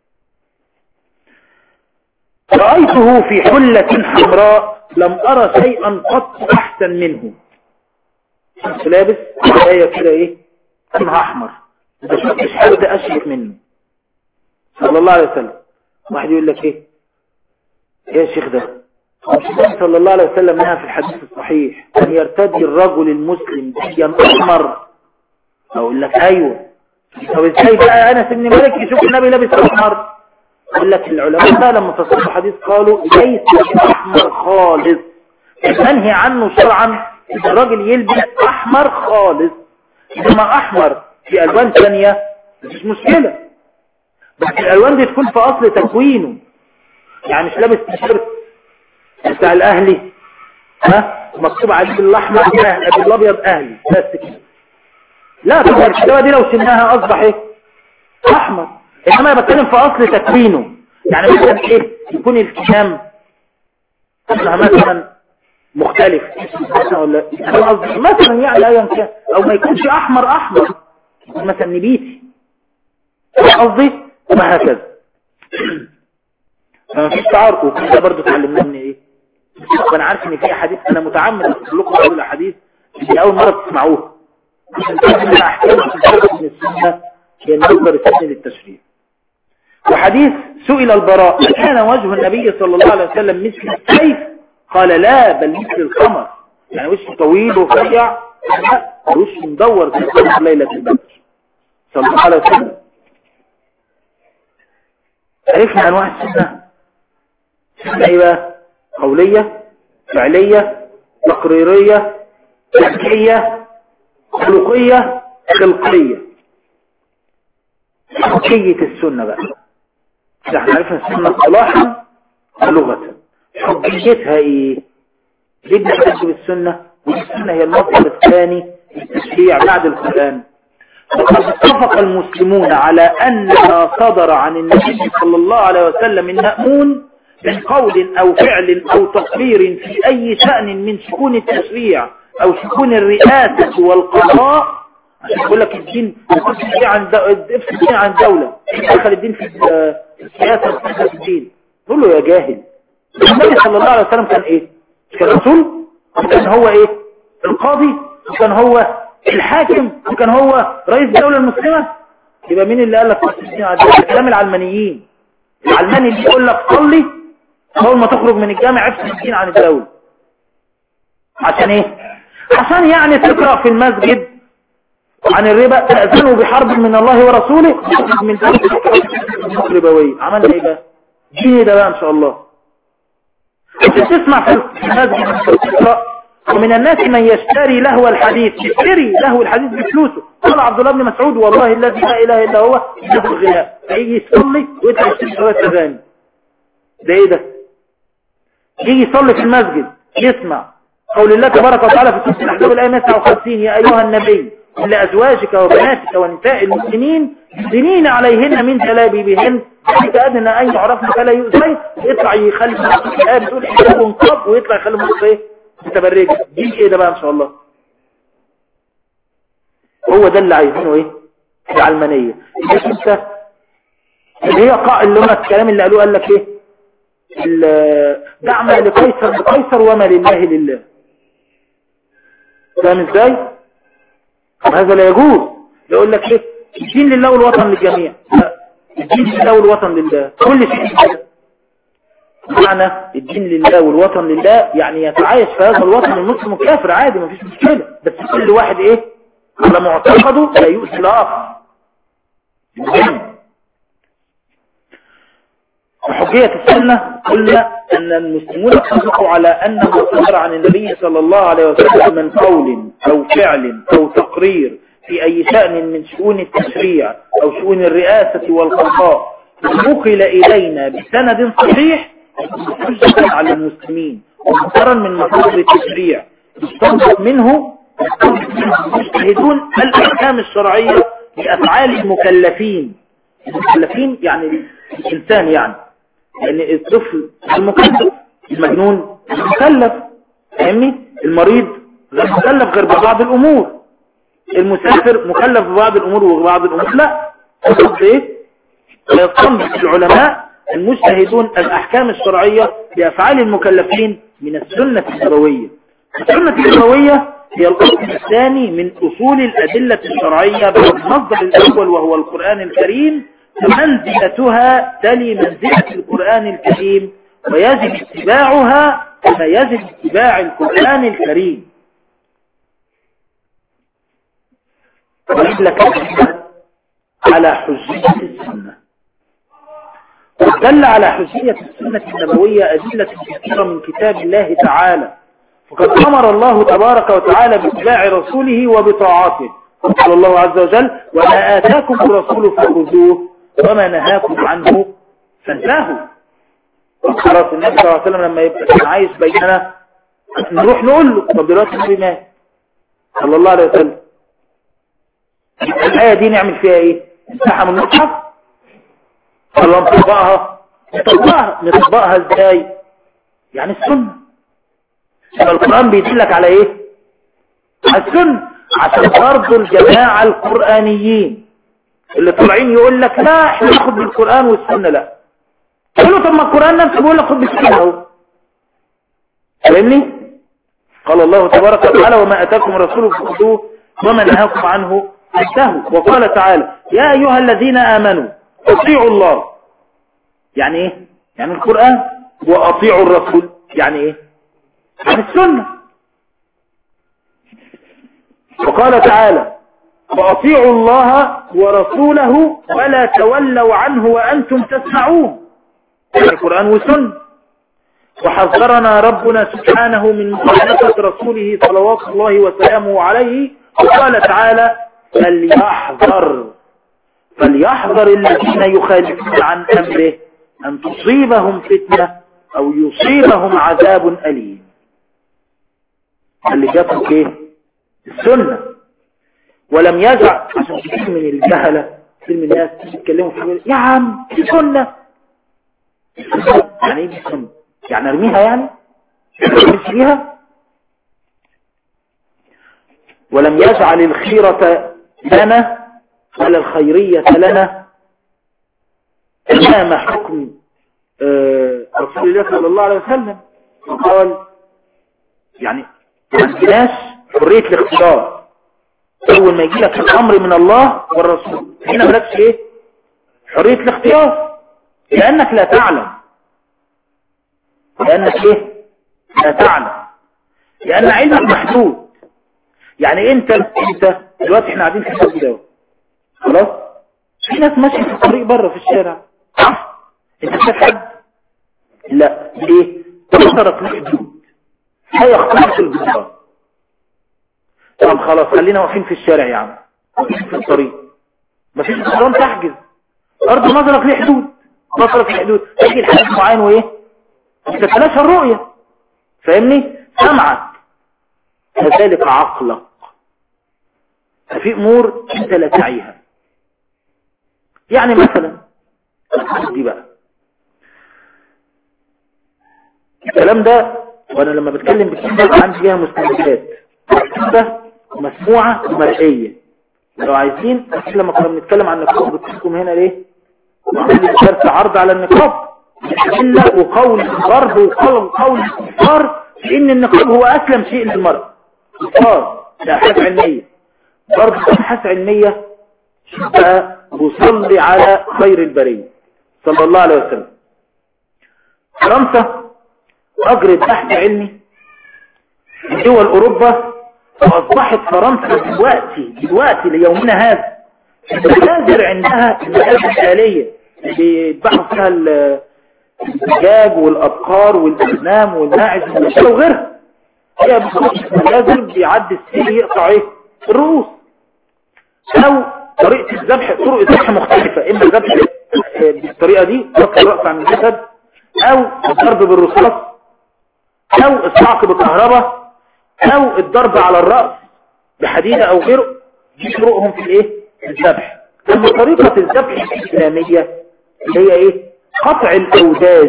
رأيته في حلة حمراء لم أرى شيئا قط أحسن منه شخص لابس آية كده إيه لونها أحمر ما شفتش حد أشرف منه صلى الله عليه وسلم واحد يقول لك إيه إيه يا شيخ ده مش النبي صلى الله عليه وسلم نهى في الحديث الصحيح أن يرتدي الرجل المسلم ديا أحمر أقول لك أيوه طب ازاي بقى انس بن مالك يشوف النبي لابس احمر يقول لك العلماء بقى لما فسروا الحديث قالوا ليس احمر خالص منهي عنه شرعا ان الراجل يلبس احمر خالص انما احمر في الوان ثانيه مش مشكله بس الالوان دي تكون في اصل تكوينه يعني مش لابس تيشيرت بتاع الاهلي ها مكتوب عليه بالاحمر اهلي بالابيض اهلي بس كده لا طبعا الكتابه دي لو شلناها اصبح ايه احمر انما انا بتكلم في اصل تكوينه يعني مثلا ايه يكون الكلام مثلا مختلف مثلا ولا أنا قصدي مثلا يعني ايا كان او ما يكونش احمر احمر يكون مثلا نبيتي قصدي وهكذا فما فيش تعارض وكده برضه اتعلمناه من ايه وانا عارف ان في احاديث انا متعمد اقول لكم هذه الاحاديث اللي اول مره تسمعوها عشان تعرفوا ان احكام من السنه هي المصدر الثاني للتشريع وحديث سئل البراء كان وجه النبي صلى الله عليه وسلم مثل السيف قال لا بل مثل القمر يعني وشه طويل ورفيع لا وشه مدور في القمر ليلة البدر صلى الله عليه وسلم عرفنا انواع السنة سنة ايه بقى قولية فعلية تقريرية تحكية خلقية خلقية حقية السنة بقى احنا عرفنا السنة صلاحا ولغة حجيتها ايه ليه بنحتاج بالسنة والسنة هي المصدر الثاني للتشريع بعد القرآن وقد اتفق المسلمون على أن ما صدر عن النبي صلى الله عليه وسلم المأمون من قول أو فعل أو تقرير في أي شأن من شؤون التشريع أو شؤون الرئاسة والقضاء عشان يقول لك الدين افصل عن الدين عن الدولة دخل الدين في السياسة في الدين تقول له يا جاهل النبي صلى الله عليه وسلم كان ايه كان رسول وكان هو ايه القاضي وكان هو الحاكم وكان هو رئيس الدولة المسلمة يبقى مين اللي قال لك الدين عن الدولة كلام العلمانيين العلماني اللي يقول لك صلي اول ما تخرج من الجامع افصل الدين عن الدولة عشان ايه عشان يعني تقرأ في المسجد عن الربا تأذنوا بحرب من الله ورسوله من ذلك الربوية عملنا ايه بقى دين ده بقى ان شاء الله عشان تسمع في المسجد تقرأ ومن الناس من يشتري لهو الحديث يشتري لهو الحديث بفلوسه قال عبد الله بن مسعود والله الذي لا اله الا هو له الغناء فيجي يصلي ويطلع يشتري شويه اغاني ده ايه ده يجي يصلي في المسجد يسمع قول الله تبارك وتعالى في سوره الاحزاب الايه 59 يا ايها النبي لأزواجك وبناتك ونساء المسلمين يدنين عليهن من جلابيبهن ذلك أدنى أن يعرفن فلا يؤذين يطلع يخلي الآية بتقول حجاب ونقاب ويطلع يخلي مصر إيه متبرجة دي إيه ده بقى إن شاء الله هو ده اللي عايزينه إيه العلمانية انت اللي هي قاع اللي هم الكلام اللي قالوه قال لك إيه دعم لقيصر لقيصر وما لله لله فاهم ازاي هذا لا يجوز يقول لك ايه الدين لله والوطن للجميع لا الدين لله والوطن لله كل شيء معنى الدين لله والوطن لله يعني يتعايش في هذا الوطن المسلم كافر عادي ما فيش مشكلة بس كل واحد ايه على معتقده لا يؤذي الاخر مهم وحجية السنة قلنا أن المسلمون اتفقوا على أن ما صدر عن النبي صلى الله عليه وسلم من قول أو فعل أو تقرير في أي شأن من شؤون التشريع أو شؤون الرئاسة والقضاء نقل إلينا بسند صحيح حجة على المسلمين ومصدرا من مصادر التشريع يستنبط منه يجتهدون الأحكام الشرعية لأفعال المكلفين المكلفين يعني الإنسان يعني يعني الطفل المكلف المجنون المكلف فاهمني المريض غير مكلف غير ببعض الامور المسافر مكلف ببعض الامور وبعض الامور لا ايه يستنبط العلماء المجتهدون الاحكام الشرعية لافعال المكلفين من السنة النبوية السنة النبوية هي الاصل الثاني من اصول الادلة الشرعية بالمصدر الاول وهو القرآن الكريم منزلتها تلي منزلة القرآن الكريم ويجب اتباعها كما يجب اتباع القرآن الكريم وإلا كان على حجية السنة ودل على حجية السنة النبوية أدلة كثيرة من كتاب الله تعالى فقد أمر الله تبارك وتعالى باتباع رسوله وبطاعته قال الله عز وجل وما آتاكم الرسول فخذوه وما نهاكم عنه فانتهوا خلاص النبي صلى الله عليه وسلم لما يبقى كان عايش بيننا نروح نقول له طب دلوقتي النبي مات صلى الله عليه وسلم الآية دي نعمل فيها ايه نفتحها من المصحف ولا نطبقها نطبقها نطبقها ازاي يعني السنة يبقى القرآن بيدلك على ايه على السنة عشان برضه الجماعة القرآنيين اللي طالعين يقول لك لا احنا ناخد بالقرآن والسنة لا قول له طب ما القرآن نفسه بيقول لك خد بالسنة اهو فاهمني قال الله تبارك وتعالى وما أتاكم الرسول فخذوه وما نهاكم عنه فانتهوا وقال تعالى يا أيها الذين آمنوا اطيعوا الله يعني ايه يعني القرآن وأطيعوا الرسول يعني ايه يعني السنة وقال تعالى وأطيعوا الله ورسوله ولا تولوا عنه وأنتم تسمعون يعني القرآن والسنة وحذرنا ربنا سبحانه من مخالفة رسوله صلوات الله وسلامه عليه وقال تعالى فليحذر فليحذر الذين يخالفون عن أمره أن تصيبهم فتنة أو يصيبهم عذاب أليم اللي جابه ايه السنة ولم يجع عشان كثير من الجهلة كثير من الناس يتكلموا في يا عم السنة يعني ايه السنة يعني ارميها يعني ارمي فيها ولم يجعل الخيرة لنا ولا الخيرية لنا امام حكم آه، رسول الله صلى الله عليه وسلم وقال يعني ما عندناش حرية الاختيار اول ما يجي لك الامر من الله والرسول هنا مالكش ايه حرية الاختيار لانك لا تعلم لانك ايه لا تعلم لان علمك محدود يعني انت انت دلوقتي احنا قاعدين في الشارع ده خلاص في ناس ماشيه في الطريق بره في الشارع صح انت شايف حد لا ليه تحترق الحدود لا يختلف الجدران طب خلاص خلينا واقفين في الشارع يا عم واقفين في الطريق مفيش جدران تحجز ارض نظرك ليه حدود نظرك ليه حدود تيجي لحد معين وايه تتلاشى الرؤية فاهمني سمعك كذلك عقلك ففي امور انت لا تعيها يعني مثلا دي بقى الكلام ده وانا لما بتكلم بالكلمة عندي فيها مستندات مكتوبة مسموعة ومرئية لو عايزين أكيد لما كنا بنتكلم عن النقاب بتحكم هنا ليه وعمل درس عرض على النقاب إلا وقول الغرب وقول قول الكفار في ان النقاب هو اسلم شيء للمرأة كفار ده ابحاث علمية برضه ابحاث علمية بقى وصلي على خير البرية صلى الله عليه وسلم فرنسا أجرت بحث علمي في دول أوروبا وأصبحت فرنسا دلوقتي دلوقتي ليومنا هذا المنازل عندها المنازل الآلية اللي يذبحوا فيها الدجاج والأبقار والأغنام والماعز والأشياء وغيرها هي بتخش المنازل بيعدي السير يقطع ايه الرؤوس أو طريقة الذبح طرق الذبح مختلفة إما الذبح بالطريقة دي رفع الرأس عن الجسد أو الضرب بالرصاص او الصعق بالكهرباء او الضرب على الرأس بحديدة او غيره دي طرقهم في الايه الذبح اما طريقة الذبح الاسلامية اللي هي ايه قطع الاوداج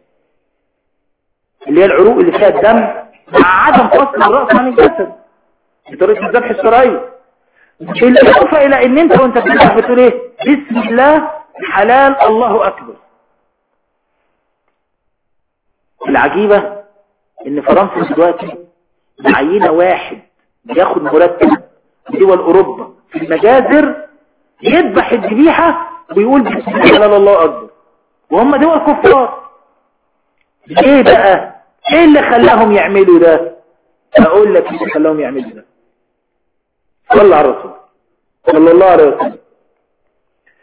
اللي هي العروق اللي فيها الدم مع عدم فصل الرأس عن الجسد دي طريقة الذبح الشرعية بالاضافة الى ان انت وانت بتذبح بتقول ايه بسم الله حلال الله اكبر العجيبة ان فرنسا دلوقتي معينة واحد بياخد مرتب في دول اوروبا في المجازر يذبح الذبيحة ويقول بسم الله الله اكبر وهم دول كفار ليه بقى ايه اللي خلاهم يعملوا ده اقول لك ايه اللي خلاهم يعملوا ده صلى على الرسول صلى الله عليه وسلم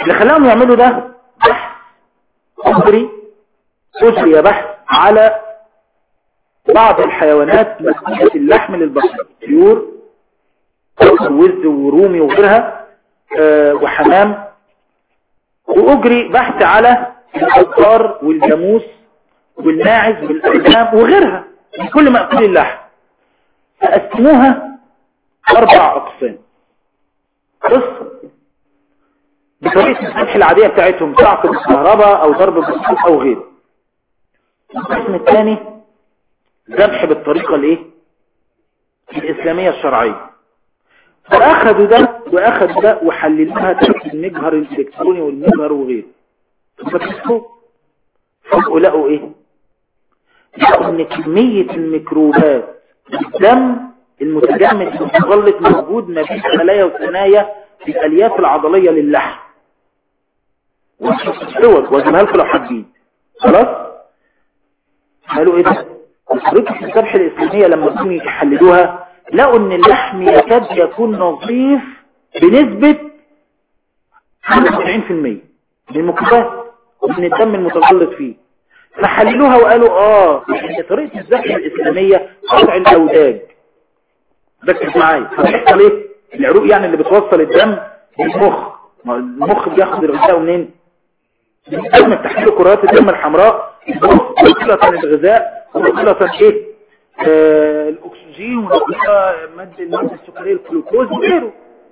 اللي خلاهم يعملوا ده بحث أجري أجري بحث على بعض الحيوانات مسؤولة اللحم للبشر طيور ووز ورومي وغيرها آه، وحمام وأجري بحث على الأبقار والجاموس والماعز والأغنام وغيرها من كل مأكول اللحم فقسموها أربع أقسام قسم بطريقة الذبح العادية بتاعتهم صعق بالكهرباء أو ضرب بالصوت أو غيره القسم الثاني ذبح بالطريقة الايه الإسلامية الشرعية فأخذوا ده وأخذوا ده وحللوها تحت المجهر الإلكتروني والمجهر وغيره فكتبوا فوقوا لقوا ايه لقوا ان كمية الميكروبات الدم المتجمد المتغلط موجود ما بين خلايا وثنايا في الالياف العضلية للحم وشوف الصور واجيبها لكم لو حابين خلاص قالوا ايه ده طريقة الذبح الاسلامية لما كانوا يحللوها لقوا ان اللحم يكاد يكون نظيف بنسبة 95% من الميكروبات ومن الدم المتغلط فيه فحللوها وقالوا اه ان طريقة الذبح الاسلامية قطع الاوداج ركز معايا فبيحصل ايه العروق يعني اللي بتوصل الدم للمخ ما المخ بياخد الغذاء منين الدم بتحميل كرات الدم الحمراء وصلة الغذاء وصلة ايه آه الاكسجين وصلة مادة المادة السكرية الجلوكوز وغيره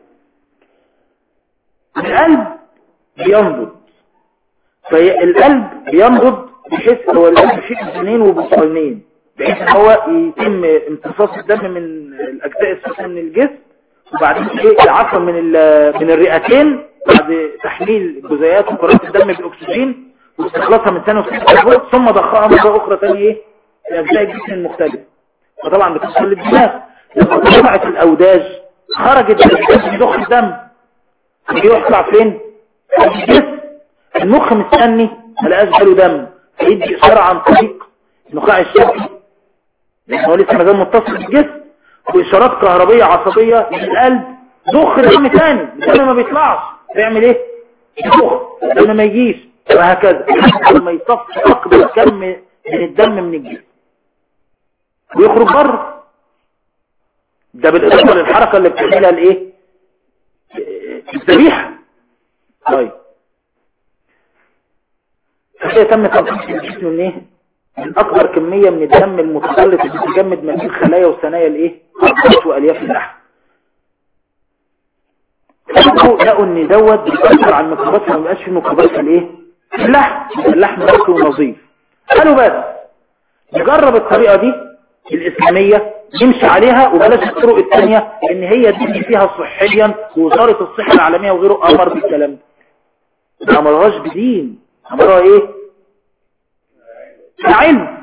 القلب بينبض فالقلب بينبض بحيث هو القلب فيه اذنين وبطينين بحيث ان هو يتم امتصاص الدم من الاجزاء السفلى من الجسم وبعدين ايه عفوا من من الرئتين بعد تحليل جزيئات وكرات الدم بالاكسجين واستخلاصها من ثاني اكسيد الكربون ثم ضخها مره اخرى ثاني ايه في اجزاء الجسم المختلفه وطبعا بتوصل للدماغ لما طلعت الاوداج خرجت من ضخ الدم يطلع فين؟ في الجسم المخ مستني ما لقاش باله دم فيدي اشاره عن طريق النخاع الشوكي لان هو لسه ما زال متصل بالجسم واشارات كهربيه عصبيه للقلب ضخ الدم تاني الدم ما بيطلعش بيعمل ايه ضخ الدم ما يجيش وهكذا لما يصفي اكبر كم من الدم من الجسم ويخرج بره ده بالاضافه للحركه اللي بتعملها الايه الذبيحه طيب فكده تم تنقيص الجسم من ايه من اكبر كمية من الدم المتخلط اللي بتجمد ما بين خلايا وثنايا الايه عضلات والياف اللحم لقوا ان دوت بيأثر على الميكروبات فما بيبقاش في ميكروبات في الايه في اللحم اللحم نفسه نظيف قالوا بس نجرب الطريقة دي الاسلامية نمشي عليها وبلاش الطرق الثانية ان هي دي اللي فيها صحيا ووزارة الصحة العالمية وغيره امر بالكلام ده ما امرهاش بدين امرها ايه علم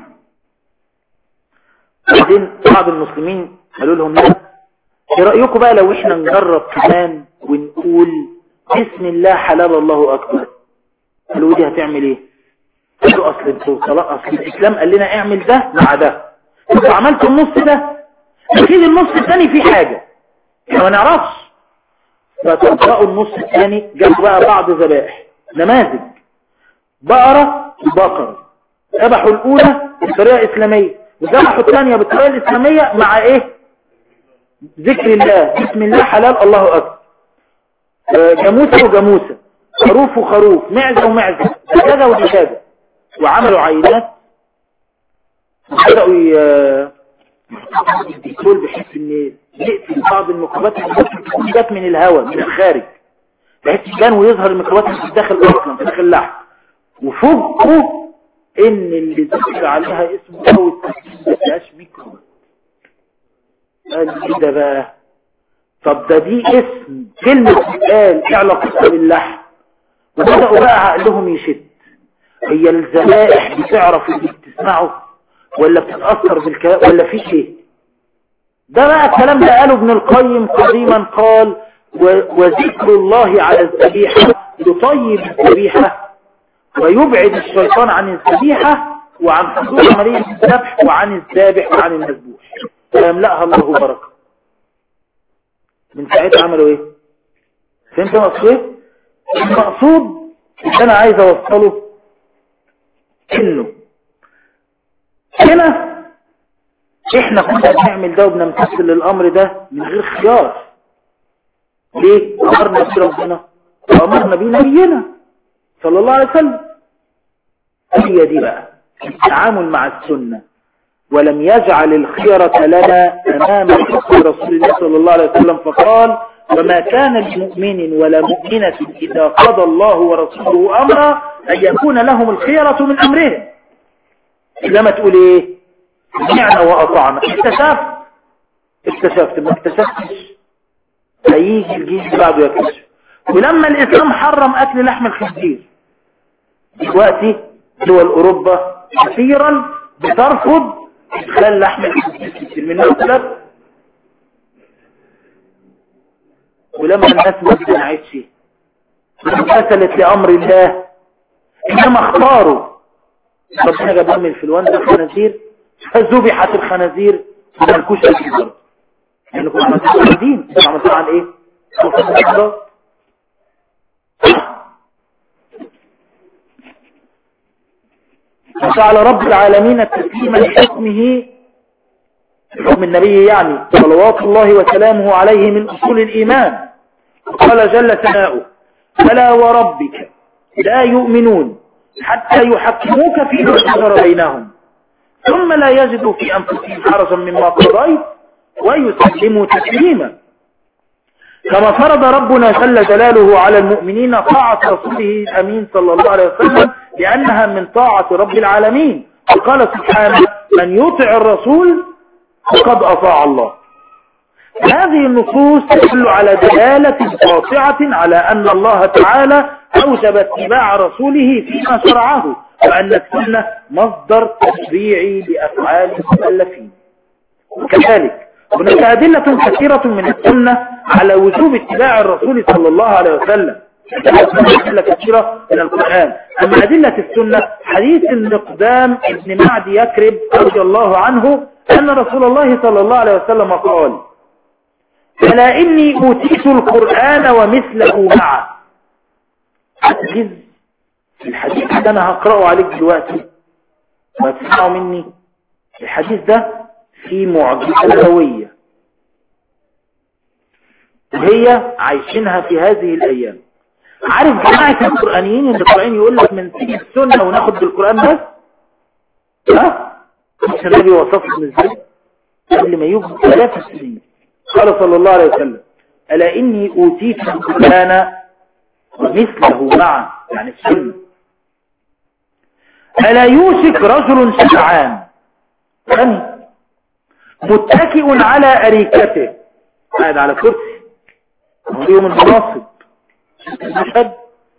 بعدين بعض المسلمين قالوا لهم لا ايه رأيكم بقى لو احنا نجرب كمان ونقول بسم الله حلال الله اكبر قالوا دي هتعمل ايه قالوا اصل انتوا اصل الاسلام قال لنا اعمل ده مع ده انتوا عملتوا النص ده اكيد النص الثاني فيه حاجة احنا ما نعرفش فتقرأوا النص الثاني جابوا بقى بعض ذبائح نماذج بقرة وبقرة ذبحوا الأولى بطريقة إسلامية وذبحوا الثانية بالطريقة الإسلامية مع إيه ذكر الله بسم الله حلال الله أكبر جاموسة وجاموسة خروف وخروف معزة ومعزة دجاجة ودجاجة وعملوا عينات وبدأوا يدخلوا بحيث ان يقتل بعض الميكروبات اللي ممكن جت من الهواء من الخارج بحيث يبان ويظهر الميكروبات اللي في الداخل اصلا في داخل اللحم وفوقه ان اللي ذكر عليها اسمه او التسجيل ما فيهاش ميكروبات قال ايه ده بقى طب ده دي اسم كلمة قال ايه علاقتها باللحم وبدأوا بقى عقلهم يشد هي الذبائح بتعرف اللي بتسمعه ولا بتتأثر بالكلام ولا في شيء ده بقى الكلام ده قاله ابن القيم قديما قال وذكر الله على الذبيحة يطيب الذبيحة ويبعد الشيطان عن الذبيحة وعن حصول عملية الذبح وعن الذابح وعن المذبوح فيملأها الله بركة من ساعتها عملوا ايه فهمت مقصود ايه المقصود اللي انا عايز اوصله انه هنا احنا كنا بنعمل ده وبنمتثل للامر ده من غير خيار ليه امرنا بيه ربنا وامرنا بيه نبينا صلى الله عليه وسلم هي دي بقى التعامل مع السنة ولم يجعل الخيرة لنا امام حكم رسول الله صلى الله عليه وسلم فقال وما كان لمؤمن ولا مؤمنة إذا قضى الله ورسوله أمرا أن يكون لهم الخيرة من أمرهم لما تقول إيه سمعنا وأطعنا اكتشفت اكتشفت ما اكتشفتش هيجي الجيل اللي بعده يكتشف ولما الإسلام حرم أكل لحم الخنزير دلوقتي دول أوروبا كثيرا بترفض إدخال لحم الخنزير من الأسلام ولما الناس ما بتنعيش امتثلت لأمر الله إنما اختاروا ربنا جاب لهم من الفلوانزا الخنازير فذبحت الخنازير وما لكوش أكل برضه لأنكم عملتوا عن دين انتوا عملتوا عن إيه؟ وجعل رب العالمين التسليم لحكمه حكم النبي يعني صلوات الله وسلامه عليه من أصول الإيمان قال جل ثناؤه فلا وربك لا يؤمنون حتى يحكموك فيما شجر بينهم ثم لا يجدوا في أنفسهم حرجا مما قضيت ويسلموا تسليما كما فرض ربنا جل جلاله على المؤمنين طاعة رسوله الأمين صلى الله عليه وسلم لأنها من طاعة رب العالمين وقال سبحانه من يطع الرسول فقد أطاع الله هذه النصوص تدل على دلالة قاطعة على أن الله تعالى أوجب اتباع رسوله فيما شرعه وأن السنة مصدر تشريعي لأفعال المؤلفين وكذلك هناك أدلة كثيرة من السنة على وجوب اتباع الرسول صلى الله عليه وسلم أدلة كثيرة من القرآن أما أدلة السنة حديث النقدام ابن معد يكرب رضي الله عنه أن رسول الله صلى الله عليه وسلم قال ألا إني أوتيت القرآن ومثله معه أجز الحديث ده أنا هقرأه عليك دلوقتي وهتسمعه مني الحديث ده فيه معجزة نبوية وهي عايشينها في هذه الأيام عارف جماعة القرآنيين اللي القرآن يقول لك من تيجي السنة وناخد بالقرآن بس ها مش النبي وصفهم ازاي قبل ما يوجد ثلاث سنين قال صلى الله عليه وسلم ألا إني أوتيت القرآن ومثله معه يعني السنة ألا يوشك رجل شجعان غني متكئ على أريكته قاعد على كرسي يوم المناصب المشهد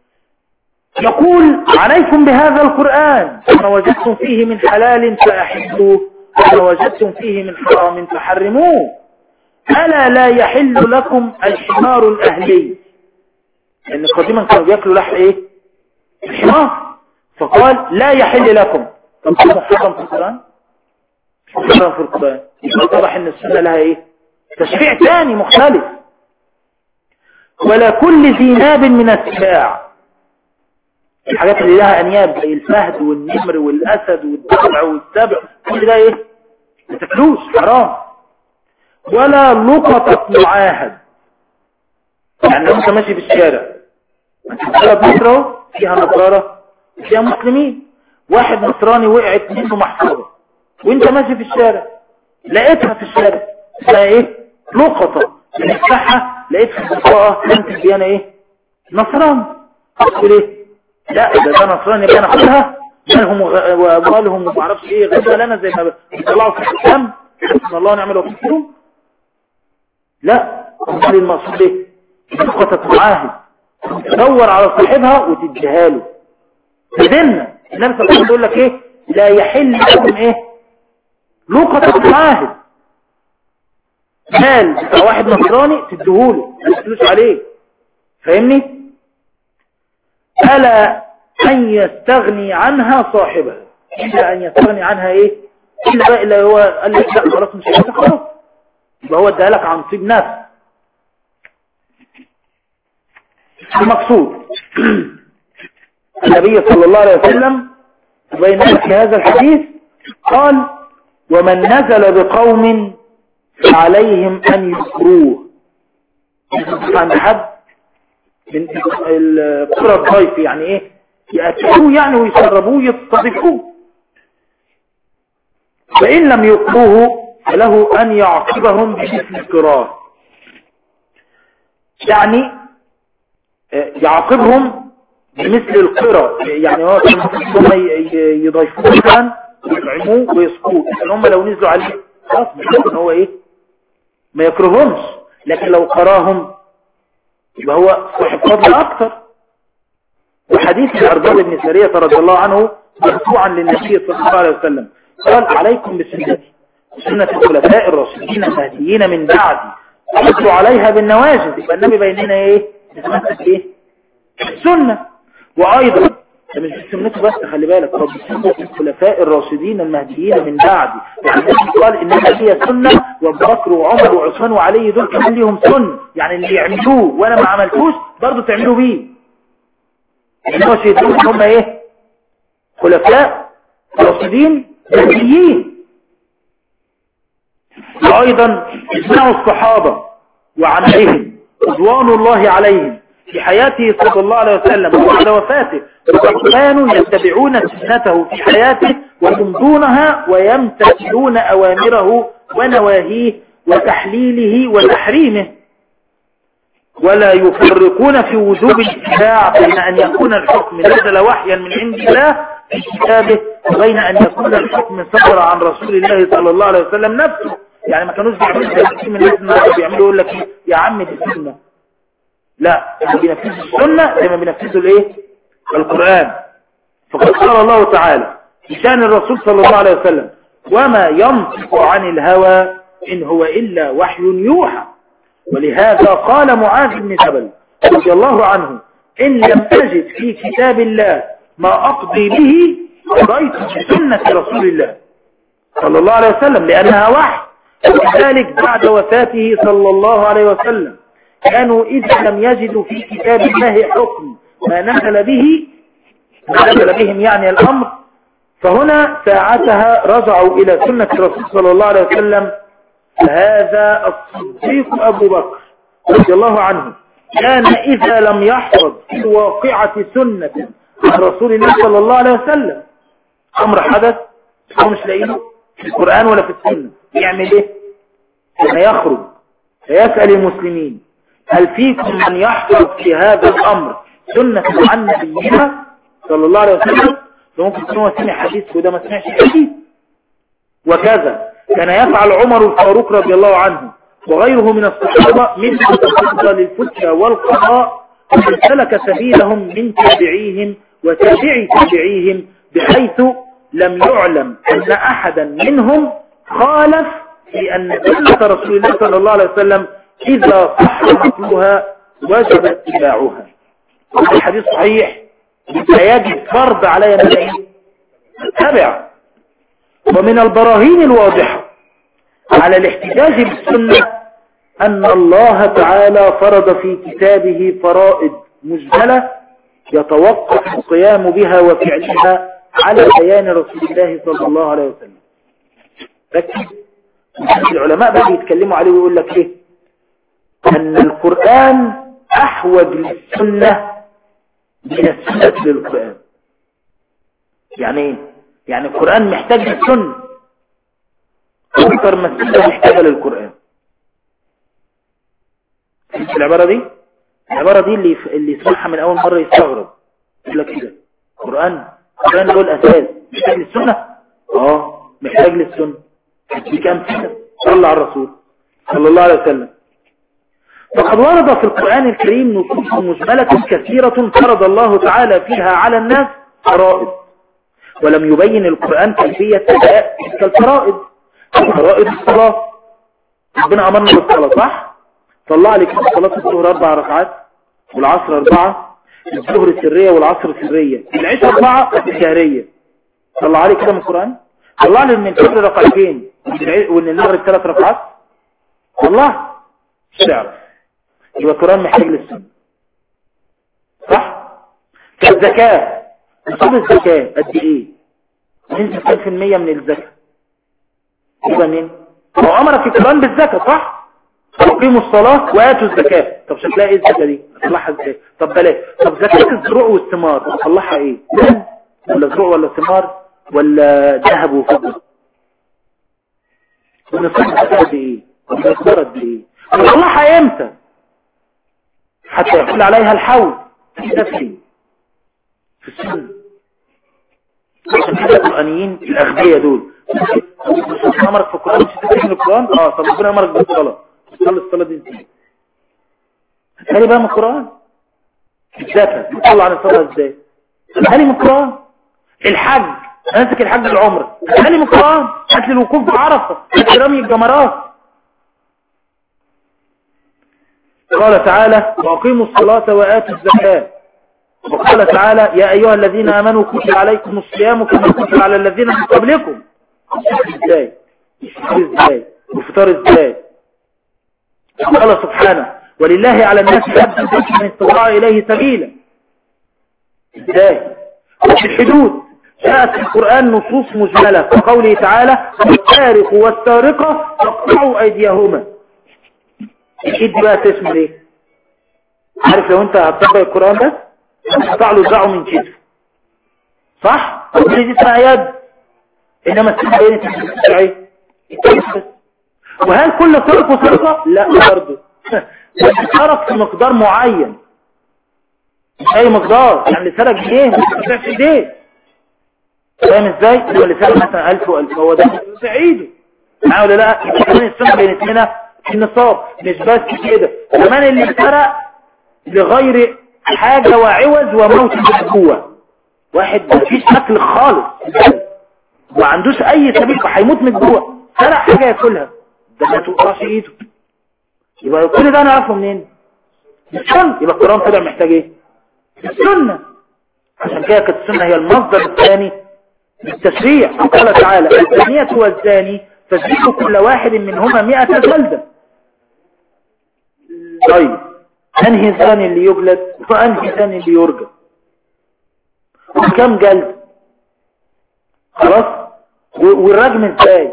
يقول عليكم بهذا القرآن فما وجدتم فيه من حلال فأحلوه وما وجدتم فيه من حرام فحرموه ألا لا يحل لكم الحمار الأهلي لأن قديما كانوا بيأكلوا لحم إيه الحمار فقال لا يحل لكم طب محرم في القرآن محرم في القرآن يبقى طبعا ان السنة لها ايه تشريع ثاني مختلف ولا كل ذي ناب من السباع الحاجات اللي لها انياب زي الفهد والنمر والاسد والضبع والسبع كل ده ايه ما تاكلوش حرام ولا لقطة معاهد يعني لو انت ماشي في الشارع انت بلد مصر اهو فيها نصارى فيها مسلمين واحد نصراني وقعت منه محفوظة وانت ماشي في الشارع لقيتها في الشارع اسمها ايه لقطة بنفتحها لقيت في البطاقة انت ديانة ايه نصراني تقول ايه لا ده ده نصراني يبقى انا اخدها مالهم واموالهم وما اعرفش ايه غير لنا زي ما بيطلعوا في الحكام حسن الله ونعم الوكيل فيهم لا امال المقصود ايه لقطة معاهد تدور على صاحبها وتديها له فدلنا النبي صلى الله عليه وسلم يقول لك ايه لا يحل لكم ايه لقطة معاهد مال بتاع واحد نصراني تديهوله ما تدلوش عليه فاهمني ألا أن يستغني عنها صاحبها إلا أن يستغني عنها إيه إلا بقى إلا هو قال لك لا خلاص مش هيك خلاص يبقى هو اداها لك عن طيب نفس المقصود النبي صلى الله عليه وسلم بين في هذا الحديث قال ومن نزل بقوم عليهم أن يكروه عند حد من القرى الضيف يعني ايه يأكلوه يعني ويشربوه يستضيفوه فإن لم يكروه فله أن يعقبهم بمثل الكراه يعني يعاقبهم بمثل القرى يعني هو كان هم يضيفوه مثلا ويطعموه ويسقوه لكن هم لو نزلوا عليه خلاص مش هو ايه ما يكرههمش لكن لو قراهم يبقى هو صاحب فضل اكثر وحديث الارباب بن سارية رضي الله عنه مرفوعا للنبي صلى الله عليه وسلم قال عليكم بسنتي سنة الخلفاء الراشدين المهديين من بعدي قلتوا عليها بالنواجذ يبقى النبي بيننا ايه بسنة ايه السنة وايضا ده مش بسنته بس خلي بالك طب بسنة الخلفاء الراشدين المهديين من بعدي يعني النبي قال انها هي سنة وابو بكر وعمر وعثمان وعلي دول كمان ليهم سنة يعني اللي يعملوه وانا ما عملتوش برضه تعملوا بيه يعني هو شيطان هم ايه خلفاء راشدين مهديين وايضا اجمعوا الصحابة وعملهم رضوان الله عليهم في حياته صلى الله عليه وسلم وبعد وفاته وقد كانوا يتبعون سنته في حياته ويمضونها ويمتثلون أوامره ونواهيه وتحليله وتحريمه ولا يفرقون في وجوب الاتباع بين أن يكون الحكم نزل وحيا من عند الله في كتابه وبين أن يكون الحكم صدر عن رسول الله صلى الله عليه وسلم نفسه يعني ما كانوش بيعملوا زي من الناس النهارده بيعملوا يقول لك إيه؟ يا عم دي سنه لا هم بينفذوا السنه زي ما بينفذوا الايه القران فقد قال الله تعالى في شان الرسول صلى الله عليه وسلم وما ينطق عن الهوى ان هو الا وحي يوحى ولهذا قال معاذ بن جبل رضي الله عنه ان لم اجد في كتاب الله ما اقضي به قضيت بسنه رسول الله صلى الله عليه وسلم لانها وحي وكذلك بعد وفاته صلى الله عليه وسلم كانوا إذا لم يجدوا في كتاب الله حكم ما نزل به ما نزل بهم يعني الأمر فهنا ساعتها رجعوا إلى سنة الرسول صلى الله عليه وسلم هذا الصديق أبو بكر رضي الله عنه كان إذا لم يحفظ في الواقعة سنة عن رسول الله صلى الله عليه وسلم أمر حدث هو مش لاقيه في القرآن ولا في السنة يعمل ايه لما يخرج فيسأل المسلمين هل فيكم من يحفظ في هذا الأمر سنة عن نبينا صلى الله عليه وسلم فممكن يكون هو سمع حديث وده ما سمعش حديث وكذا كان يفعل عمر الفاروق رضي الله عنه وغيره من الصحابة ممن تصدى للفتية والقضاء ومن سلك سبيلهم من تابعيهم وتابعي تابعيهم بحيث لم يعلم أن أحدا منهم خالف في أن سنة رسول الله صلى الله عليه وسلم إذا صح نقلها وجب اتباعها الحديث صحيح فيجب فرض علي من اتبع ومن البراهين الواضحة على الاحتجاج بالسنة أن الله تعالى فرض في كتابه فرائض مجملة يتوقف القيام بها وفعلها على بيان رسول الله صلى الله عليه وسلم ركز العلماء بقى يتكلموا عليه ويقول لك ايه ان القرآن احوج للسنة من السنة للقرآن يعني ايه يعني القرآن محتاج للسنة اكتر ما السنة محتاجة للقرآن فهمت العبارة دي العبارة دي اللي اللي يسمعها من اول مرة يستغرب يقول لك كده القرآن القرآن له الاساس محتاج للسنة اه محتاج للسنة في كام سنة صلى على الرسول صلى الله عليه وسلم فقد ورد في القرآن الكريم نصوص مجملة كثيرة فرض الله تعالى فيها على الناس فرائض ولم يبين القرآن كيفية أداء تلك الفرائض فرائض الصلاة ربنا أمرنا بالصلاة صح؟ صلى عليك صلاة الظهر أربع ركعات والعصر أربعة الظهر سرية والعصر سرية العشاء أربعة الجهرية صلى عليك كده من القرآن صلى عليك من الفجر ركعتين وإن المغرب ثلاث ركعات والله مش تعرف يبقى القرآن محتاج للسنة الزكاة نصاب الزكاة قد ايه ننزل كام في المية من الزكاة يبقى مين هو امرك في القرآن بالزكاة صح تقيموا الصلاة وآتوا الزكاة طب شكلها ايه الزكاة دي اطلعها ازاي طب بلاش طب زكاة الزروع والثمار اطلعها ايه ولا زروع ولا ثمار ولا ذهب وفضة ونصاب الزكاة قد ايه ونصاب قد ايه اطلعها امتى حتى يحل عليها الحول في نفسي في السنة عشان كده القرآنيين الأغبياء دول ربنا أمرك في القرآن مش تتكلم القرآن اه طب ربنا أمرك بالصلاة تصلي الصلاة دي ازاي هاتي بقى من القرآن الزكاة بتطلع عن الصلاة ازاي هاتي من القرآن الحج امسك الحج العمرة هاتي من القرآن هات لي الوقوف بعرفة هات لي رمي الجمرات قال تعالى وأقيموا الصلاة وآتوا الزكاة وقال تعالى يا أيها الذين آمنوا كتب عليكم الصيام كما كتب على الذين من قبلكم ازاي ازاي والفطار ازاي قال سبحانه ولله على الناس حج البيت من استطاع إليه سبيلا ازاي وفي الحدود جاءت في القرآن نصوص مجملة كقوله تعالى والسارق والسارقة فاقطعوا أيديهما الإيد بقى تسمى ايه عارف لو انت هتطبق القرآن ده هتقطع له ذراعه من كتفه صح؟ تقول دي اسمها يد انما السنة ايه تسمى ايه وهل كل سرق وسرقة؟ لا برضه سرق في مقدار معين مش اي مقدار يعني اللي سرق جنيه مش في ايديه فاهم ازاي؟ لما اللي سرق مثلا 1000 و1000 هو ده في ايده معاه ولا لا؟ يبقى كمان السنة بين اثنين النصاب مش بس كده كمان اللي سرق لغير حاجة وعوز وموت بالجوع واحد مفيش اكل خالص ما عندوش اي سبيل هيموت من الجوع سرق حاجة ياكلها ده ما تقطعش ايده يبقى كل ده نعرفه منين السنة يبقى القرآن طلع محتاج ايه السنة عشان كده كانت السنة هي المصدر الثاني للتشريع قال تعالى الزانية والزاني فاجلدوا كل واحد منهما مئة جلدة طيب انهي ثاني اللي يجلد وانهي ثاني اللي يرجى وكم جلد خلاص والرجم ازاي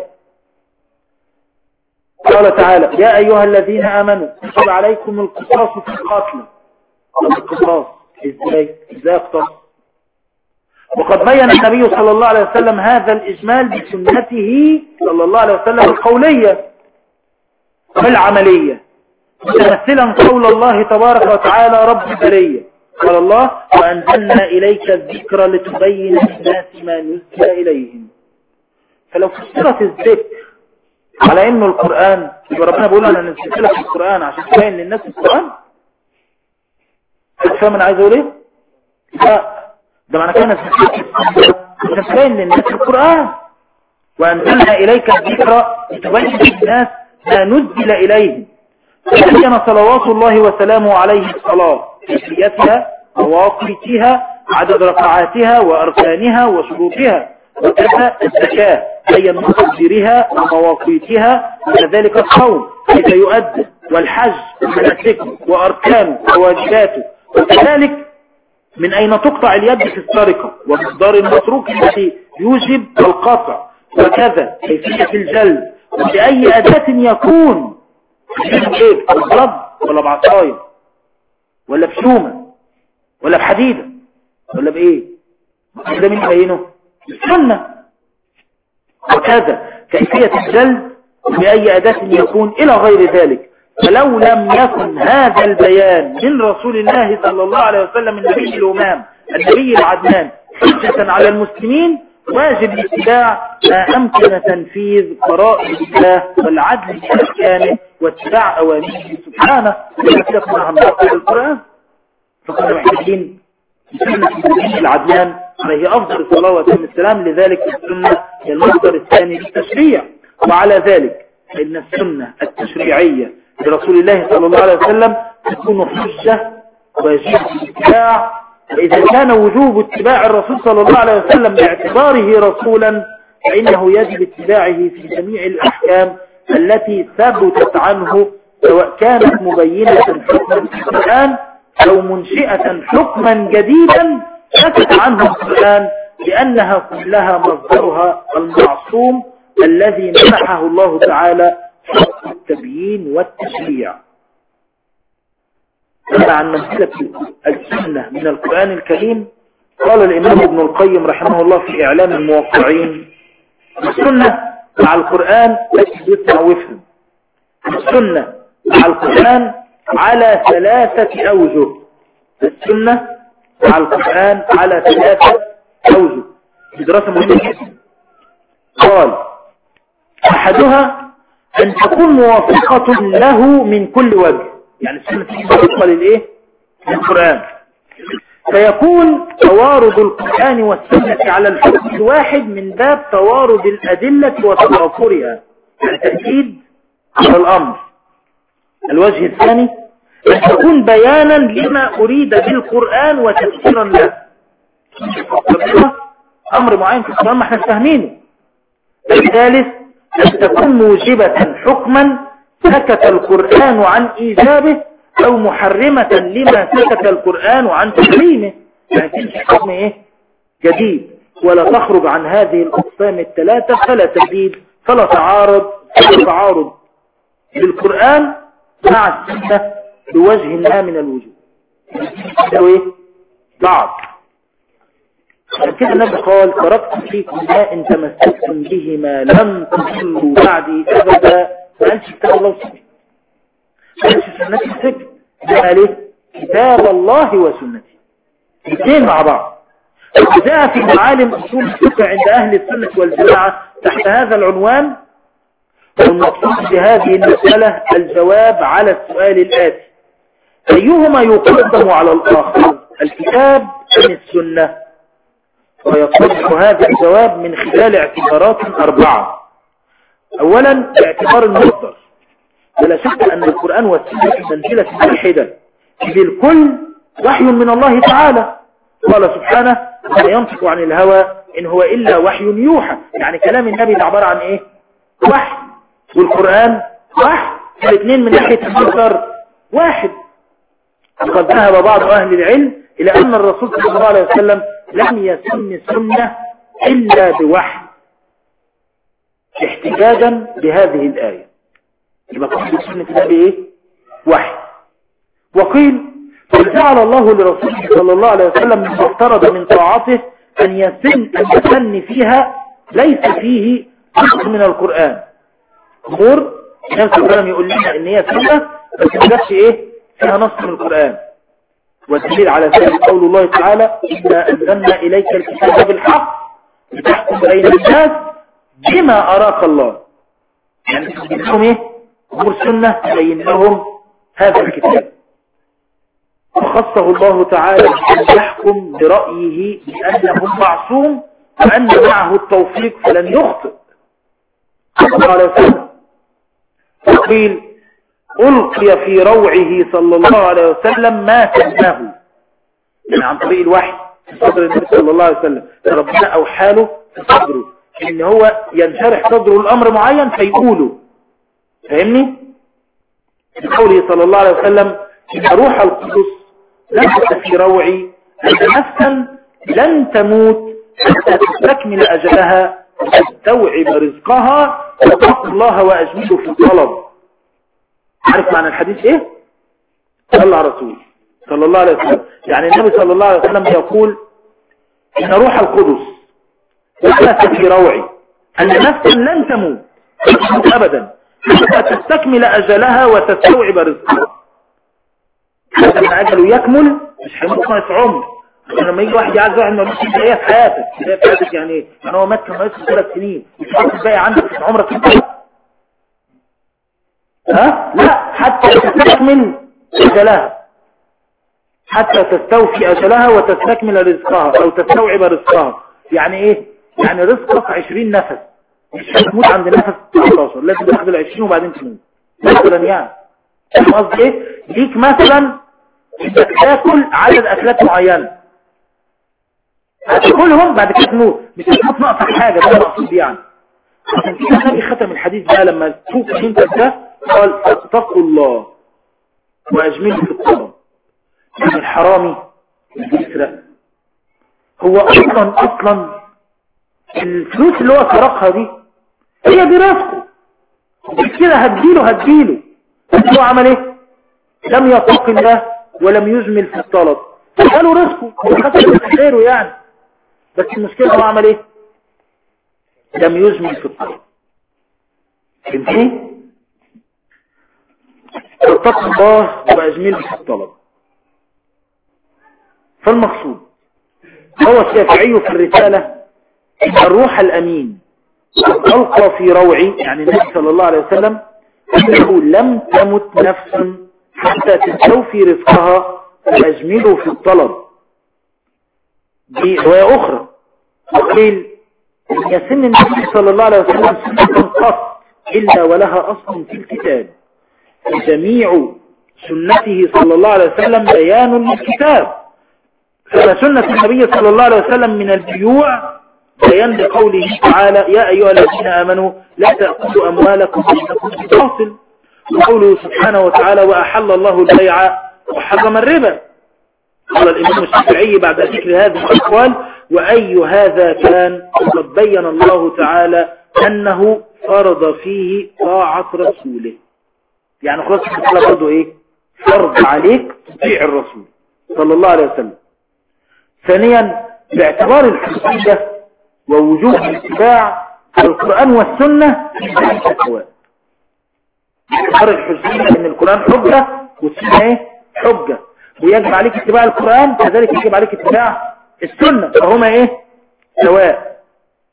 قال تعالى يا ايها الذين امنوا كتب عليكم القصاص في القتل القصاص ازاي ازاي اقتص وقد بين النبي صلى الله عليه وسلم هذا الاجمال بسنته صلى الله عليه وسلم القولية والعملية متمثلا قول الله تبارك وتعالى رب البرية قال الله وأنزلنا إليك الذكر لتبين للناس ما نزل إليهم فلو فسرت الذكر على انه القرآن يبقى ربنا بيقول انا نزلت لك القرآن عشان تبين للناس القرآن فاهم انا عايز اقول ايه لا ده معنى كده نزلت عشان تبين للناس القرآن وأنزلنا إليك الذكر لتبين للناس ما نزل إليهم فبين صلوات الله وسلامه عليه الصلاة كيفيتها مواقيتها عدد ركعاتها وأركانها وشروطها وكذا الزكاة بين مقدرها ومواقيتها وكذلك الصوم كيف يؤدى والحج ومناسكه وأركانه وواجباته وكذلك من أين تقطع اليد في السرقة ومقدار المتروك الذي يوجب القطع وكذا كيفية الجلد وبأي أداة يكون ايه بالضرب ولا بعصاية ولا بشومة ولا بحديدة ولا بايه ده مين يبينه السنة وكذا كيفية الجلد بأي أداة يكون إلى غير ذلك فلو لم يكن هذا البيان من رسول الله صلى الله عليه وسلم النبي الأمام النبي العدنان حجة على المسلمين واجب الاتباع ما أمكن تنفيذ قرائن الله والعدل في أحكامه واتباع أوامره سبحانه وإذا كده كنا هنبقى القرآن فكنا محتاجين سنة النبي العدنان عليه أفضل الصلاة والسلام لذلك السنة هي المصدر الثاني للتشريع وعلى ذلك فإن السنة التشريعية لرسول الله صلى الله عليه وسلم تكون حجة واجبة الاتباع فإذا كان وجوب اتباع الرسول صلى الله عليه وسلم باعتباره رسولا فإنه يجب اتباعه في جميع الأحكام التي ثبتت عنه سواء كانت مبينة حكما في القرآن أو منشئة حكما جديدا سكت عنها القرآن لأنها كلها مصدرها المعصوم الذي منحه الله تعالى حق التبيين والتشريع أما عن منزلة السنة من القرآن الكريم قال الإمام ابن القيم رحمه الله في إعلام الموقعين السنة مع القرآن يسمع ويفهم السنة مع القرآن على ثلاثة أوجه السنة مع القرآن على ثلاثة أوجه في دراسة مهمة جدا قال أحدها أن تكون موافقة له من كل وجه يعني السنة تكون موافقة للإيه؟ للقرآن فيكون توارد القرآن والسنة على الحكم الواحد من باب توارد الأدلة وتضافرها يعني تأكيد على الأمر الوجه الثاني أن تكون بيانا لما أريد بالقرآن وتفسيرا له أمر معين في القرآن ما احنا فاهمينه الثالث أن تكون موجبة حكما سكت القرآن عن إيجابه أو محرمة لما سكت القرآن عن تحريمه يعني تمشي حكم إيه جديد ولا تخرج عن هذه الأقسام الثلاثة فلا تزيد فلا تعارض فلا تعارض بالقرآن مع السنة بوجه ما من الوجوه ايه بعض عشان كده النبي قال تركت فيكم ما ان تمسكتم بهما لم تضلوا بعدي ابدا ما قالش كتاب الله وسنتي ما قالش سنتي وسنتي ده قال ايه كتاب الله وسنتي الاثنين مع بعض جاء في معالم اصول الفقه عند اهل السنه والجماعه تحت هذا العنوان والمقصود بهذه المسألة الجواب على السؤال الآتي أيهما يقدم على الآخر الكتاب أم السنة ويتضح هذا الجواب من خلال اعتبارات أربعة أولا باعتبار المصدر ولا شك أن القرآن والسنة في منزلة واحدة إذ الكل وحي من الله تعالى قال سبحانه لا ينطق عن الهوى إن هو إلا وحي يوحى يعني كلام النبي ده عبارة عن إيه وحي والقرآن واحد الاثنين من ناحية المصدر واحد وقد ذهب بعض أهل العلم إلى أن الرسول صلى الله عليه وسلم لم يسن سنة إلا بوحي احتجاجا بهذه الآية يبقى كل سنة النبي إيه؟ وحي وقيل جعل الله لرسوله صلى الله عليه وسلم من افترض من طاعته أن يسن أن يسن فيها ليس فيه نص من القرآن أمور نفس الكلام يقول لنا إن هي سنة بس ما جاتش إيه فيها نص من القرآن والدليل على ذلك قول الله تعالى إنا أنزلنا إليك الكتاب بالحق لتحكم بين الناس بما أراك الله يعني تبين لهم إيه أمور سنة تبين لهم هذا الكتاب وخصه الله تعالى أن يحكم برأيه بأنه معصوم وأن معه التوفيق فلن يخطئ صلى الله عليه وسلم وقيل ألقي في روعه صلى الله عليه وسلم ما سماه يعني عن طريق الوحي في صدر النبي صلى الله عليه وسلم ربنا أوحاله في صدره إن هو ينشرح صدره الأمر معين فيقوله فاهمني؟ قوله صلى الله عليه وسلم إن روح القدس نفس في روعي أن نفسا لن تموت حتى تستكمل أجلها وتستوعب رزقها وتقول الله وأجمله في الطلب عارف معنى الحديث ايه صلى على رسول صلى الله عليه وسلم يعني النبي صلى الله عليه وسلم يقول ان روح القدس وحدث في روعي ان نفسا لن تموت ابدا حتى تستكمل اجلها وتستوعب رزقها حتى ما اجله يكمل مش هيموت ناقص عمر عشان لما يجي واحد يعز واحد ما يقولش انت ايه في حياتك ايه في حياتك يعني ايه يعني هو مات كان ناقص ثلاث سنين مش الباقي عندك في عمرك انت ها لا حتى تستكمل أجلها حتى تستوفي أجلها وتستكمل رزقها أو تستوعب رزقها يعني إيه يعني رزقك عشرين نفس مش هتموت عند نفس 19 لازم تاخد العشرين وبعدين تموت مثلا يعني فاهم قصدي ايه ليك مثلا انك تاكل عدد اكلات معينه هتاكلهم بعد كده تموت مش هتموت ناقصك حاجه ده المقصود يعني عشان كده النبي ختم الحديث بقى لما تشوف انت ده قال اتقوا الله واجملوا في الطلب يعني الحرامي اللي بيسرق هو اصلا اصلا الفلوس اللي هو سرقها دي هي دي رزقه كده هتجيله هتجيله بس هو عمل ايه لم يتق الله ولم يجمل في الطلب قالوا رزقه هو خد خيره يعني بس المشكلة هو عمل ايه لم يجمل في الطلب فهمتني اتقوا الله واجمل في الطلب فالمقصود هو الشافعي في الرسالة إن الروح الأمين ألقى في روعي يعني النبي صلى الله عليه وسلم أنه لم تمت نفس حتى تستوفي رزقها فأجملوا في الطلب دي رواية أخرى وقيل يسن النبي صلى الله عليه وسلم سنة قط إلا ولها أصل في الكتاب جميع سنته صلى الله عليه وسلم بيان للكتاب فسنة النبي صلى الله عليه وسلم من البيوع بيان لقوله تعالى يا أيها الذين آمنوا لا تأكلوا أموالكم بينكم بالباطل وقوله سبحانه وتعالى وأحل الله البيع وحرم الربا قال الإمام الشافعي بعد ذكر هذه الأقوال وأي هذا كان وقد بين الله تعالى أنه فرض فيه طاعة رسوله يعني خلاص المسألة برضه إيه فرض عليك تطيع الرسول صلى الله عليه وسلم ثانيا باعتبار الحجية ووجوب الاتباع القرآن والسنة في ذلك سواء باعتبار الحجية ان القرآن حجة والسنة ايه حجة ويجب عليك اتباع القرآن كذلك يجب عليك اتباع السنة فهما ايه سواء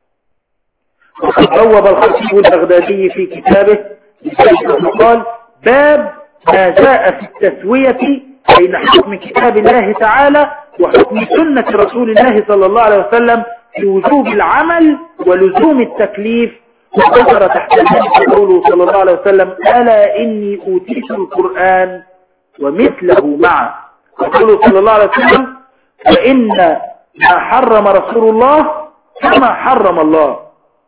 وقد بوب الخطيب البغدادي في كتابه قال باب ما جاء في التسوية بين حكم كتاب الله تعالى وحكم سنة رسول الله صلى الله عليه وسلم في وجوب العمل ولزوم التكليف وذكر تحت ذلك قوله صلى الله عليه وسلم ألا إني أوتيت القرآن ومثله معه وقوله صلى الله عليه وسلم فإن ما حرم رسول الله كما حرم الله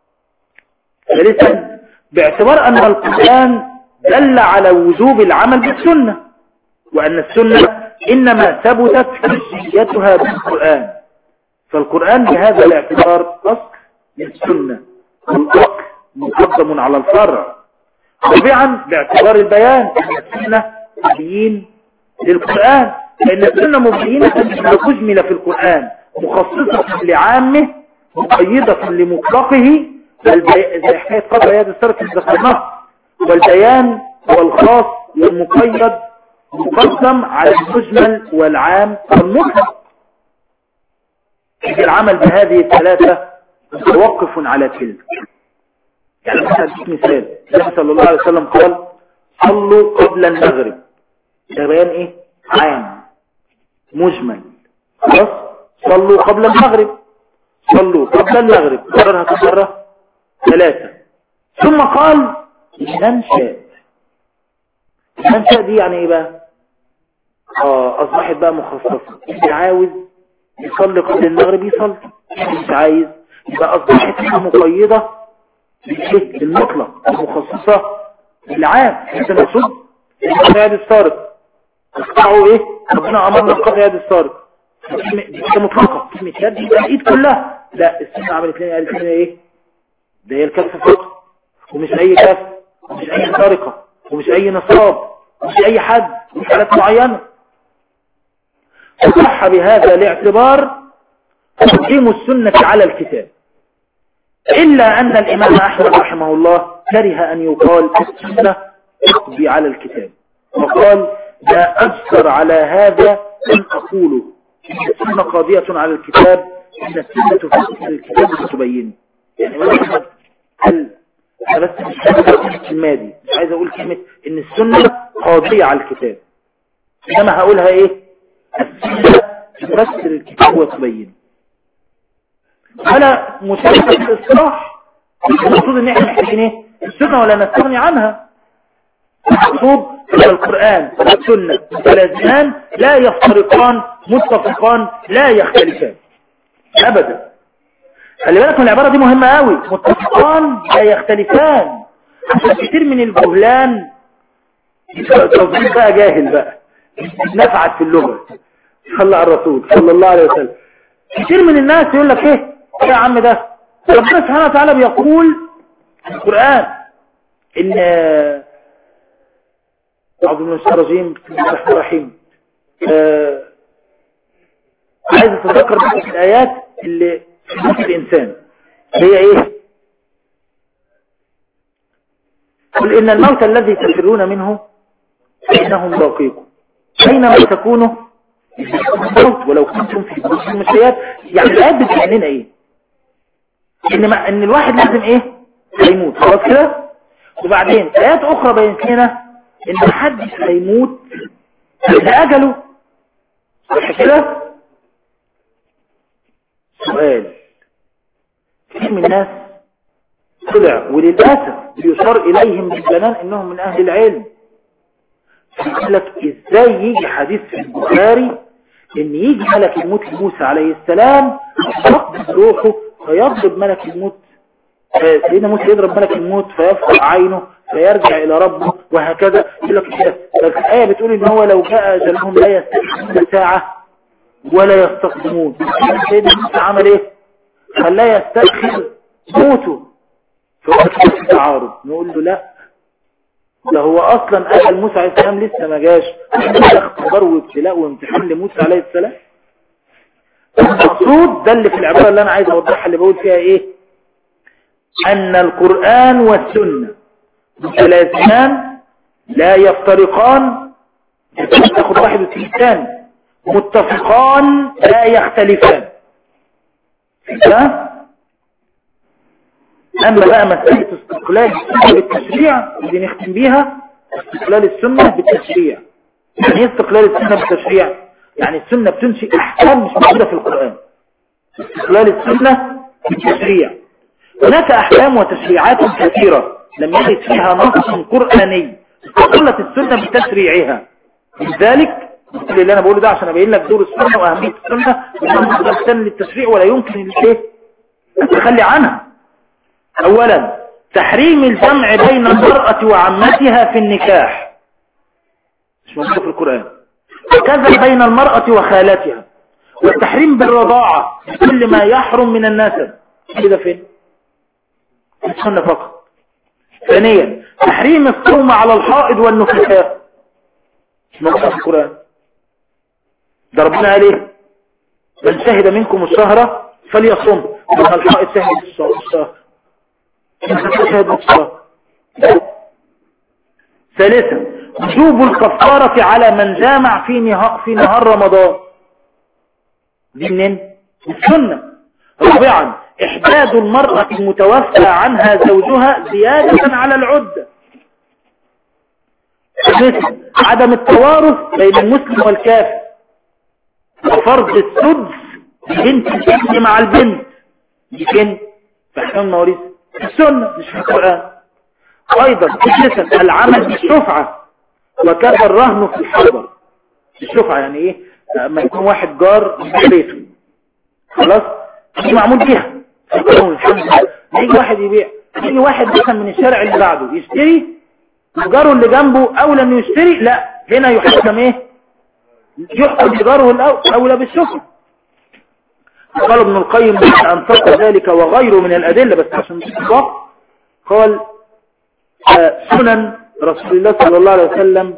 ثالثا باعتبار أن القرآن دل على وجوب العمل بالسنة وأن السنة إنما ثبتت حجيتها بالقرآن فالقرآن بهذا الاعتبار أصل للسنة والأصل مقدم على الفرع رابعا باعتبار البيان أن السنة تبيين للقرآن لأن السنة مبينة لما أجمل في القرآن مخصصة لعامه مقيدة لمطلقه زي حكاية قطع يد السرك اللي ذكرناها والبيان والخاص والمقيد مقدم على المجمل والعام والمطلق العمل بهذه الثلاثة متوقف على تلك يعني مثلا اديك مثال النبي صلى الله عليه وسلم قال صلوا قبل المغرب ده بيان ايه عام مجمل خلاص صلوا قبل المغرب صلوا قبل المغرب كررها كم مرة ثلاثة ثم قال من شاء من شاء دي يعني ايه بقى اه اصبحت بقى مخصصة اللي عاوز يصلي قبل المغرب يصلي مش عايز يبقى اصبحت مقيدة بالمطلق مخصصة بالعام انت مقصود قطع يد السارق اقطعوا ايه ربنا امرنا بقطع يد السارق دي مطلقة كلمة يد يبقى الايد كلها لا السنة عملت لنا قالت لنا ايه ده هي الكف فقط ومش اي كف ومش اي سارقة ومش اي نصاب ومش اي حد ومش حالات معينة صح بهذا الاعتبار تقديم السنة على الكتاب إلا أن الإمام أحمد رحمه الله كره أن يقال السنة تقضي على الكتاب وقال لا أجسر على هذا أن أقوله إن السنة قاضية على الكتاب إن السنة تفسر الكتاب وتبين يعني واحد هل أنا بس مش عايز أقول الكلمة دي مش عايز أقول كلمة إن السنة قاضية على الكتاب إنما هقولها إيه السنة تفسر الكتاب وتبين ولا مشاركة في الإصلاح المقصود ان احنا محتاجين ايه السنة ولا نستغني عنها المقصود ان القرآن والسنة متلازمان لا يفترقان متفقان لا يختلفان ابدا خلي بالك من العبارة دي مهمة قوي متفقان لا يختلفان عشان كتير من الجهلان توظيف بقى جاهل بقى نفعت في اللغة صلى على الرسول صلى الله عليه وسلم كتير من الناس يقول لك ايه ايه يا عم ده ربنا سبحانه وتعالى بيقول في القرآن ان أعوذ بالله من الشيطان الرجيم بسم الله الرحمن الرحيم آه، عايز اتذكر بس الآيات اللي في موت الإنسان هي ايه قل إن الموت الذي تفرون منه فإنه ملاقيكم أينما تكونوا الموت ولو كنتم في بروج المشيات يعني الآيات بتبين لنا ايه ان ما ان الواحد لازم ايه هيموت خلاص كده وبعدين آيات أخرى بينت لنا ان محدش هيموت ده أجله صح كده سؤال كثير من الناس طلع وللأسف بيشار إليهم بالبنان إنهم من أهل العلم يقول لك إزاي يجي حديث في البخاري إن يجي ملك الموت لموسى عليه السلام يقبض روحه فيضرب ملك الموت آه، سيدنا موسى يضرب ملك الموت فيفقع عينه فيرجع إلى ربه وهكذا يقول لك كده الآية بتقول إن هو لو جاء أجلهم لا يستحقون ساعة ولا يستقدمون سيدنا موسى عمل إيه؟ خلاه يستأخر موته فهو في تعارض نقول له لا ده هو اصلا اجل موسى عليه السلام لسه ما جاش ده اختبار وابتلاء وامتحان لموسى عليه السلام المقصود ده اللي في العبارة اللي انا عايز اوضحها اللي بقول فيها ايه ان القرآن والسنة متلازمان لا يفترقان تاخد واحد والثاني متفقان لا يختلفان ده أما بقى مسألة استقلال السنة بالتشريع اللي نختم بيها استقلال السنة بالتشريع يعني ايه استقلال السنة بالتشريع يعني السنة بتنشئ أحكام مش موجودة في القرآن استقلال السنة بالتشريع هناك أحكام وتشريعات كثيرة لم يرد فيها نص قرآني استقلت السنة بتشريعها لذلك كل اللي أنا بقوله ده عشان أبين لك دور السنة وأهمية السنة وأنها مصدر للتشريع ولا يمكن الايه التخلي عنها اولا تحريم الجمع بين المرأة وعمتها في النكاح مش موجود في القرآن وكذا بين المرأة وخالتها والتحريم بالرضاعة كل ما يحرم من النسب كده فين السنة فقط ثانيا تحريم الصوم على الحائض والنفساء مش موجود في القرآن ده ربنا قال ايه من شهد منكم الشهر فليصم ومن الحائض شهد الشهر ثالثا وجوب الكفارة على من جامع في نهار, في نهار رمضان دي منين؟ السنة رابعا إحداد المرأة المتوفى عنها زوجها زيادة على العدة خامسا عدم التوارث بين المسلم والكافر وفرض السدس بنت الابن مع البنت دي فين؟ في أحكام المواريث السنة مش في القرآن أيضا ثالثا العمل بالشفعة وكذا الرهن في الحضر الشفعة يعني إيه لما يكون واحد جار في بيته خلاص دي معمول بيها في القانون الحمد لله يجي واحد يبيع يجي واحد مثلا من الشارع اللي بعده يشتري وجاره اللي جنبه أولى إنه يشتري لا هنا يحكم إيه يحكم جاره الأولى بالشفعة قال ابن القيم أن تقى ذلك وغيره من الأدلة بس عشان نتفق قال سنن رسول الله صلى الله عليه وسلم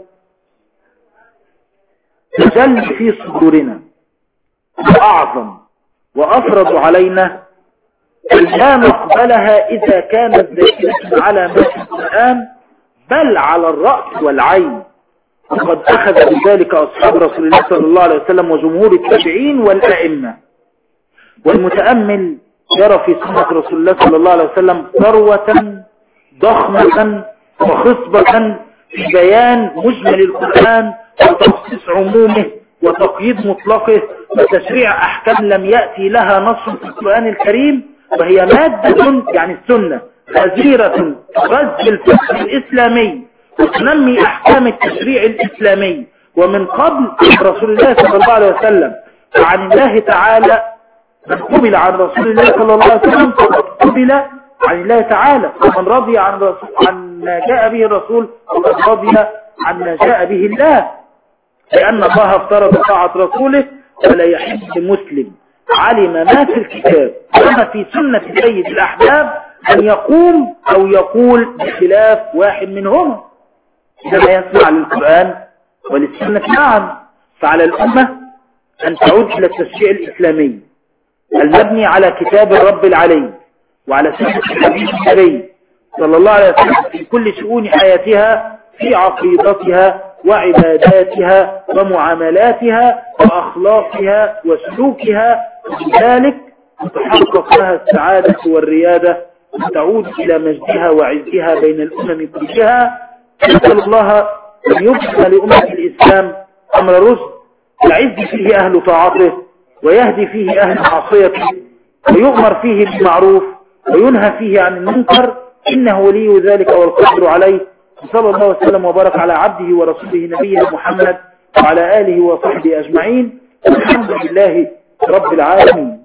تجل في صدورنا وأعظم وأفرض علينا لا نقبلها إذا كانت ذاكرة على ما في القرآن بل على الرأس والعين وقد أخذ بذلك أصحاب رسول الله صلى الله عليه وسلم وجمهور التابعين والأئمة والمتأمل يرى في سنة رسول الله صلى الله عليه وسلم ثروة ضخمة وخصبة في بيان مجمل القرآن وتخصيص عمومه وتقييد مطلقه وتشريع أحكام لم يأتي لها نص في القرآن الكريم وهي مادة يعني السنة غزيرة تغذي الفقه الإسلامي وتنمي أحكام التشريع الإسلامي ومن قبل رسول الله صلى الله عليه وسلم وعن الله تعالى من قبل عن رسول الله صلى الله عليه وسلم فقد قبل عن الله تعالى ومن رضي عن, رسول عن ما جاء به الرسول فقد رضي عن ما جاء به الله لأن الله افترض طاعة رسوله ولا يحب مسلم علم ما في الكتاب وما في سنة سيد الأحباب أن يقوم أو يقول بخلاف واحد منهما عندما يسمع للقرآن وللسنة معا فعلى الأمة أن تعود إلى التشريع الإسلامي المبني على كتاب الرب العلي وعلى سنة الحبيب النبي صلى الله عليه وسلم في كل شؤون حياتها في عقيدتها وعباداتها ومعاملاتها وأخلاقها وسلوكها وبذلك تتحقق لها السعادة والريادة وتعود إلى مجدها وعزها بين الأمم كلها نسأل الله أن يبقى لأمة الإسلام أمر رشد يعز فيه أهل طاعته ويهدي فيه أهل معصيته ويؤمر فيه بالمعروف وينهى فيه عن المنكر إنه ولي ذلك والقدر عليه صلى الله وسلم وبارك على عبده ورسوله نبينا محمد وعلى آله وصحبه أجمعين الحمد لله رب العالمين